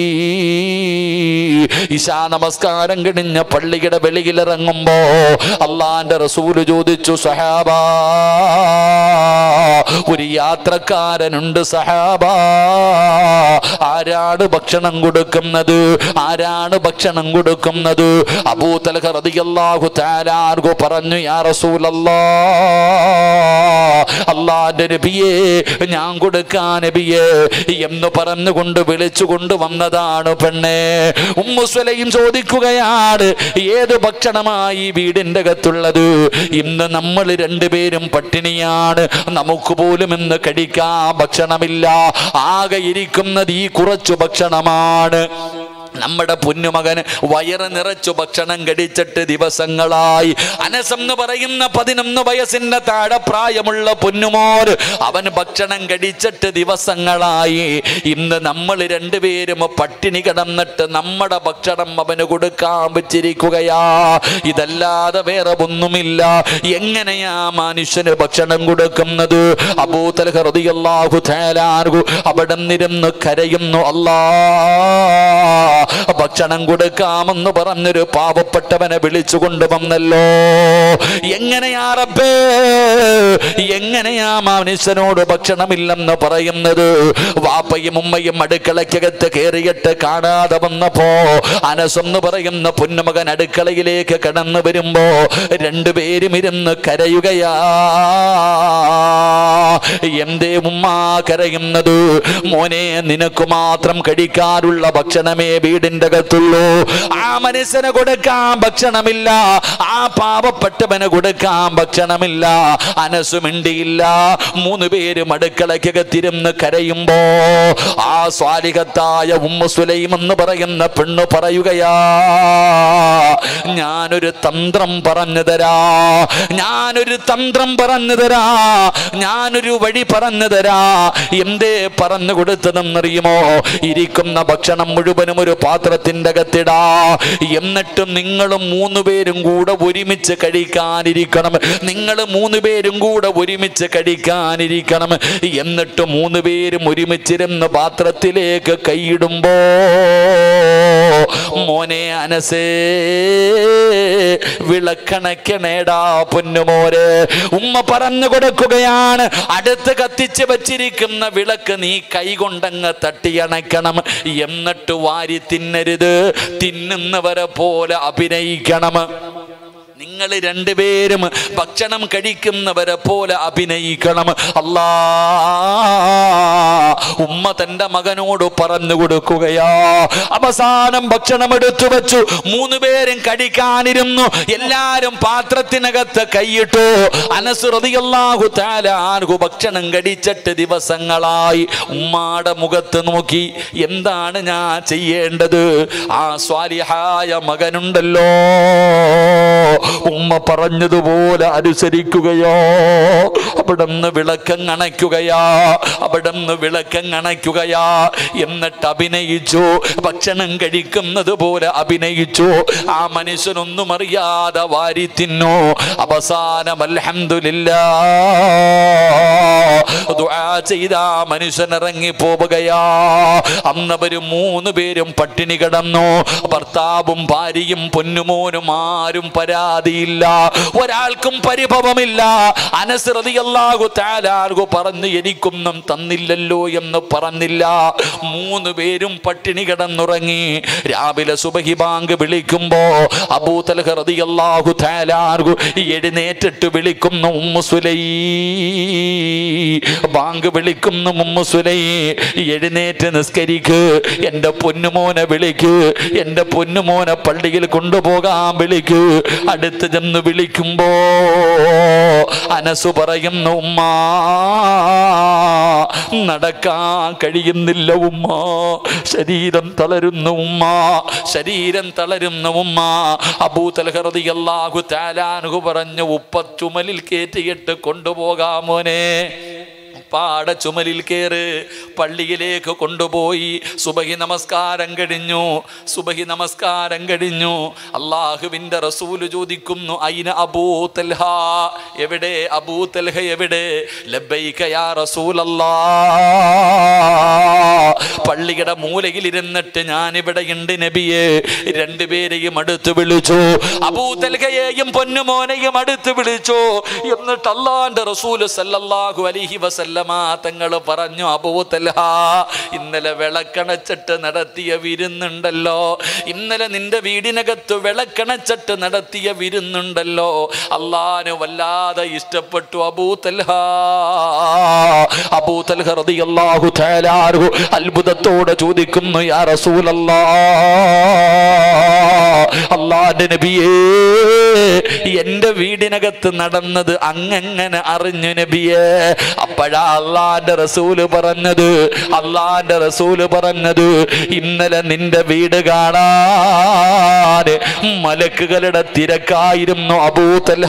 ഇശാ നമസ്കാരം കഴിഞ്ഞ പള്ളിയുടെ വെളിയിലിറങ്ങുമ്പോ അള്ളാന്റെ റസൂല് ചോദിച്ചു സഹാബ ഒരു യാത്രക്കാരനുണ്ട് സഹാബ ആരാണ് ഭക്ഷണം കൊടുക്കുന്നത് ആരാണ് ഭക്ഷണം കൊടുക്കുന്നത് അബൂതൽഹ റളിയല്ലാഹു തആലാർഹു പറഞ്ഞു യാ റസൂലല്ലാ അള്ളാന്റെ നബിയേ ഞാൻ കൊടുക്കാൻ നബിയേ എന്ന് പറഞ്ഞുകൊണ്ട് വിളിച്ചു കൊണ്ടുവന്നതാണ് പെണ്ണെ ഉമ്മുസ്വലയും ചോദിക്കുകയാണ് ഏത് ഭക്ഷണമായി വീടിന്റെ അകത്തുള്ളത് ഇന്ന് നമ്മൾ രണ്ടുപേരും പട്ടിണിയാണ് നമുക്ക് പോലും ഇന്ന് കഴിക്കാൻ ഭക്ഷണമില്ല ആകെ ഇരിക്കുന്നത് ഈ കുറച്ചു ഭക്ഷണമാണ് നമ്മുടെ പൊന്നുമകൻ വയറ് നിറച്ചു ഭക്ഷണം കഴിച്ചിട്ട് ദിവസങ്ങളായി അനസെന്ന് പറയുന്ന പതിനൊന്ന് വയസ്സിന്റെ താഴെ പ്രായമുള്ള പൊന്നുമോർ അവൻ ഭക്ഷണം കഴിച്ചിട്ട് ദിവസങ്ങളായി ഇന്ന് നമ്മൾ രണ്ടുപേരും പട്ടിണി കിടന്നിട്ട് നമ്മുടെ ഭക്ഷണം അവന് കൊടുക്കാൻ വെച്ചിരിക്കുകയാ ഇതല്ലാതെ വേറെ ഒന്നുമില്ല എങ്ങനെയാ മനുഷ്യന് ഭക്ഷണം കൊടുക്കുന്നത് അബൂതൽഹ റളിയല്ലാഹു തആലാഹു അവിടെ നിരുന്ന് കരയുന്നു അല്ലാ ഭക്ഷണം കൊടുക്കാമെന്ന് പറഞ്ഞൊരു പാവപ്പെട്ടവനെ വിളിച്ചു കൊണ്ടുവന്നല്ലോ എങ്ങനെയാ റബ്ബേ എങ്ങനെയാ മനുഷ്യനോട് ഭക്ഷണമില്ലെന്ന് പറയുന്നത് വാപ്പയും ഉമ്മയും അടുക്കളയ്ക്കകത്ത് കയറിയിട്ട് കാണാതെ വന്നപ്പോ അനസെന്ന് പറയുന്ന പൊന്നുമകൻ അടുക്കളയിലേക്ക് കടന്നു വരുമ്പോ രണ്ടുപേരും ഇരുന്ന് കരയുകയാ എന്തേ ഉമ്മ കരയുന്നത് മോനെ നിനക്ക് മാത്രം കഴിക്കാനുള്ള ഭക്ഷണമേ വീടിന്റെ അകത്തുള്ളൂ ആ മനുഷ്യന് കൊടുക്കാൻ ഭക്ഷണമില്ല ആ പാവപ്പെട്ടവന് കൊടുക്കാൻ ഭക്ഷണമില്ല അനസ് മിണ്ടിയില്ല മൂന്ന് പേരും അടുക്കളയ്ക്കകത്തിരുന്ന് കരയുമ്പോ ആ സ്വാലികത്തായ ഉമ്മ സുലൈം എന്ന് പറയുന്ന പെണ്ണ് പറയുകയാ ഞാനൊരു തന്ത്രം പറഞ്ഞു തരാ ഞാനൊരു തന്ത്രം പറഞ്ഞു തരാ ഞാനൊരു വഴി പറഞ്ഞു തരാ എന്തേ പറഞ്ഞു കൊടുത്തതെന്നറിയുമോ ഇരിക്കുന്ന ഭക്ഷണം മുഴുവനും ഒരു പാത്രത്തിന്റെ അകത്തിടാ എന്നിട്ടും നിങ്ങളും മൂന്ന് പേരും കൂടെ ഒരുമിച്ച് കഴിക്കാനിരിക്കണം നിങ്ങൾ മൂന്ന് പേരും കൂടെ ഒരുമിച്ച് കഴിക്കാനിരിക്കണം എന്നിട്ട് മൂന്ന് പേരും ഒരുമിച്ചിരുന്ന് പാത്രത്തിലേക്ക് കൈയിടുമ്പോ മോനെ അനസേ വിളക്കണക്കണേടാ പൊന്നുമോരെ ഉമ്മ പറഞ്ഞു കൊടുക്കുകയാണ് അടുത്ത് കത്തിച്ച് വച്ചിരിക്കുന്ന വിളക്ക് നീ കൈകൊണ്ടങ്ങ് തട്ടിയണയ്ക്കണം എന്നിട്ട് വാരി തിന്നരുത് തിന്നുന്നവരെ പോലെ അഭിനയിക്കണം നിങ്ങൾ രണ്ടുപേരും ഭക്ഷണം കഴിക്കുന്നവരെ പോലെ അഭിനയിക്കണം അല്ലാ ഉമ്മ തന്റെ മകനോട് പറഞ്ഞു കൊടുക്കുകയാ അവസാനം ഭക്ഷണം എടുത്തു വെച്ചു മൂന്ന് പേരും കഴിക്കാനിരുന്നു എല്ലാരും പാത്രത്തിനകത്ത് കൈയിട്ടു അനസുറതിയല്ലാഹു താലാർഹു ഭക്ഷണം കഴിച്ചിട്ട് ദിവസങ്ങളായി ഉമ്മാടെ മുഖത്ത് നോക്കി എന്താണ് ഞാൻ ചെയ്യേണ്ടത് ആ സ്വാലിഹായ മകനുണ്ടല്ലോ ഉമ്മ പറഞ്ഞതുപോലെ അനുസരിക്കുകയോ അവിടുന്ന് വിളക്കങ്ങണയ്ക്കുകയാ അവിടുന്ന് വിളക്കങ്ങണയ്ക്കുകയാ എന്നിട്ട് അഭിനയിച്ചു ഭക്ഷണം കഴിക്കുന്നത് പോലെ അഭിനയിച്ചു ആ മനുഷ്യനൊന്നും അറിയാതെ വാരി തിന്നു അവസാനം അൽഹംദുലില്ല ദുആ ചെയ്ത ആ മനുഷ്യൻ ഇറങ്ങി പോവുകയാ അന്നവര് മൂന്ന് പേരും പട്ടിണി കിടന്നു ഭർത്താവും ഭാര്യയും പൊന്നുമോനും ആരും പരാതിയില്ല ഒരാൾക്കും പരിഭവമില്ല അനസ്രതിയല്ലാഹു താലാർഹു പറഞ്ഞു എനിക്കൊന്നും തന്നില്ലല്ലോ എന്ന എന്ന് പറഞ്ഞില്ല മൂന്ന് പേരും പട്ടിണി കിടന്നുറങ്ങി രാവിലെ സുബഹി ബാങ്ക് വിളിക്കുമ്പോ അബൂതൽഹ റളിയല്ലാഹു തആല അൻഹു എഴുന്നേറ്റിട്ട് വിളിക്കുന്നു ഉമ്മു സുലൈ ബാങ്ക് വിളിക്കുന്നു ഉമ്മു സുലൈ എഴുന്നേറ്റ് നിസ്കരിക്ക് എൻ്റെ പൊന്നുമോനെ വിളിക്ക് എൻ്റെ പൊന്നുമോനെ പള്ളിയിൽ കൊണ്ടുപോകാൻ വിളിക്ക് അടുത്ത് ചെന്ന് വിളിക്കുമ്പോ അനസു പറയുന്നു ഉമ്മ നടക്കാൻ കഴിയുന്നില്ല ഉമ്മ ശരീരം തളരുന്നു ഉമ്മ ശരീരം തളരുന്നു ഉമ്മ അബൂതൽഹൃതിയല്ലാഹു താലാനുഹു പറഞ്ഞു ഉപ്പ ചുമലിൽ കയറ്റിയിട്ട് കൊണ്ടുപോകാം മോനെ പാട ചുമലിൽ കയറ് പള്ളിയിലേക്ക് കൊണ്ടുപോയി സുബഹി നമസ്കാരം കഴിഞ്ഞു സുബഹി നമസ്കാരം കഴിഞ്ഞു അള്ളാഹുവിൻ്റെ റസൂല് ചോദിക്കുന്നു അയിന അബൂ തൽഹ എവിടെ അബൂ തൽഹ എവിടെ ലബ്ബൈക യാ റസൂലല്ലാ പള്ളിയുടെ മൂലയിൽ ഇരുന്നിട്ട് ഞാൻ ഇവിടെ ഉണ്ട് നബിയെ രണ്ടുപേരെയും അടുത്ത് വിളിച്ചു അബൂ തൽഹയെയും പൊന്നുമോനെയും അടുത്ത് വിളിച്ചു എന്നിട്ട് അള്ളാന്റെ റസൂല് സല്ലല്ലാഹു അലൈഹി വസല്ലമ തങ്ങൾ പറഞ്ഞു അബൂ തൽഹ ഇന്നലെ വിളക്കണച്ചിട്ട് നടത്തിയ വിരുന്നുണ്ടല്ലോ ഇന്നലെ നിന്റെ വീടിനകത്ത് വിളക്കണച്ചിട്ട് നടത്തിയ വിരുന്നുണ്ടല്ലോ അള്ളാന് വല്ലാതെ ഇഷ്ടപ്പെട്ടു അബൂ തൽഹ അബൂ തൽഹ റളിയല്ലാഹു തആല അൻഹു അത്ഭുതത്തോടെ ചോദിക്കുന്നു യാ റസൂലല്ലാ അള്ളാന്റെ നബിയേ എന്റെ വീടിനകത്ത് നടന്നത് അങ്ങങ്ങനെ അറിഞ്ഞു നബിയേ അപ്പോഴാ അള്ളാന്റെ റസൂല് പറഞ്ഞത് അള്ളാന്റെ റസൂല് പറഞ്ഞത് ഇന്നലെ നിന്റെ വീട് കാണാൻ മലക്കുകളുടെ തിരക്കായിരുന്നു അബൂതൽഹ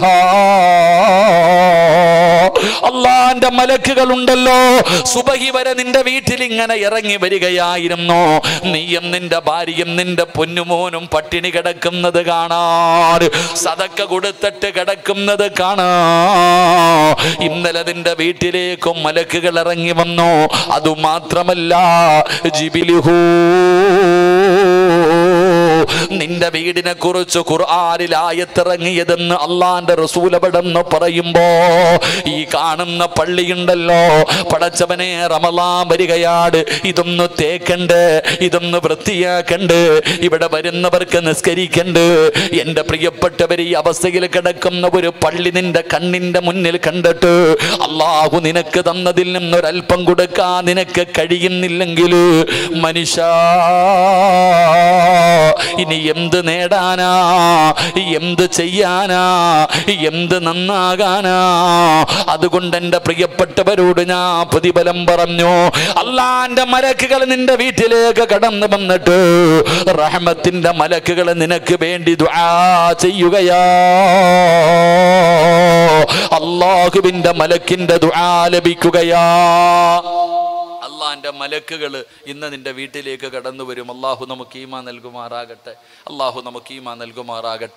അള്ളാന്റെ മലക്കുകൾ ഉണ്ടല്ലോ സുബഹി വരെ നിന്റെ വീട്ടിൽ ഇങ്ങനെ ഇറങ്ങി വരികയായിരുന്നു നീയും നിന്റെ ഭാര്യയും നിന്റെ പൊന്നുമോനും പട്ടിണി കിടക്കുന്നത് കാണാൻ സതക്ക കൊടുത്തിട്ട് കിടക്കുന്നത് കാണാ ഇന്നലെ നിന്റെ വീട്ടിലേക്കും മലക്കുകൾ ഇറങ്ങി വന്നു അതുമാത്രമല്ല ജിബിലിഹൂ നിന്റെ വീടിനെ കുറിച്ച് ഖുർആനിൽ ആയത്തിറങ്ങിയതെന്ന് അള്ളാന്റെ റസൂലപടെന്ന് പറയുമ്പോ ഈ കാണുന്ന പള്ളിയുണ്ടല്ലോ പടച്ചവനെ റമലാൻ വരികയാണ് ഇതൊന്ന് തേക്കണ്ട് ഇതൊന്ന് വൃത്തിയാക്കണ്ട് ഇവിടെ വരുന്നവർക്ക് നിസ്കരിക്കണ്ട് എൻ്റെ പ്രിയപ്പെട്ടവർ ഈ അവസ്ഥയിൽ കിടക്കുന്ന ഒരു പള്ളി നിന്റെ കണ്ണിന്റെ മുന്നിൽ കണ്ടിട്ട് അള്ളാഹു നിനക്ക് തന്നതിൽ നിന്നൊരൽപ്പം കൊടുക്കാൻ നിനക്ക് കഴിയുന്നില്ലെങ്കിൽ മനുഷ്യ ഇനി എന്ത് നേടാനാ എന്ത് ചെയ്യാനാ എന്ത് നന്നാകാനാ അതുകൊണ്ട് എൻ്റെ പ്രിയപ്പെട്ടവരോട് ഞാൻ പ്രതിഫലം പറഞ്ഞു അള്ളാന്റെ മലക്കുകൾ നിന്റെ വീട്ടിലേക്ക് കടന്നു വന്നിട്ട് റഹ്മത്തിന്റെ മലക്കുകൾ നിനക്ക് വേണ്ടി ദുആ ചെയ്യുകയാ അള്ളാഹുവിന്റെ മലക്കിന്റെ ദുആ ലഭിക്കുകയാ അള്ളാന്റെ മലക്കുകൾ ഇന്ന് നിന്റെ വീട്ടിലേക്ക് കടന്നു വരും അള്ളാഹു നമുക്ക് ഈമാ നൽകുമാറാകട്ടെ അള്ളാഹു നമുക്ക് ഈമാ നൽകുമാറാകട്ടെ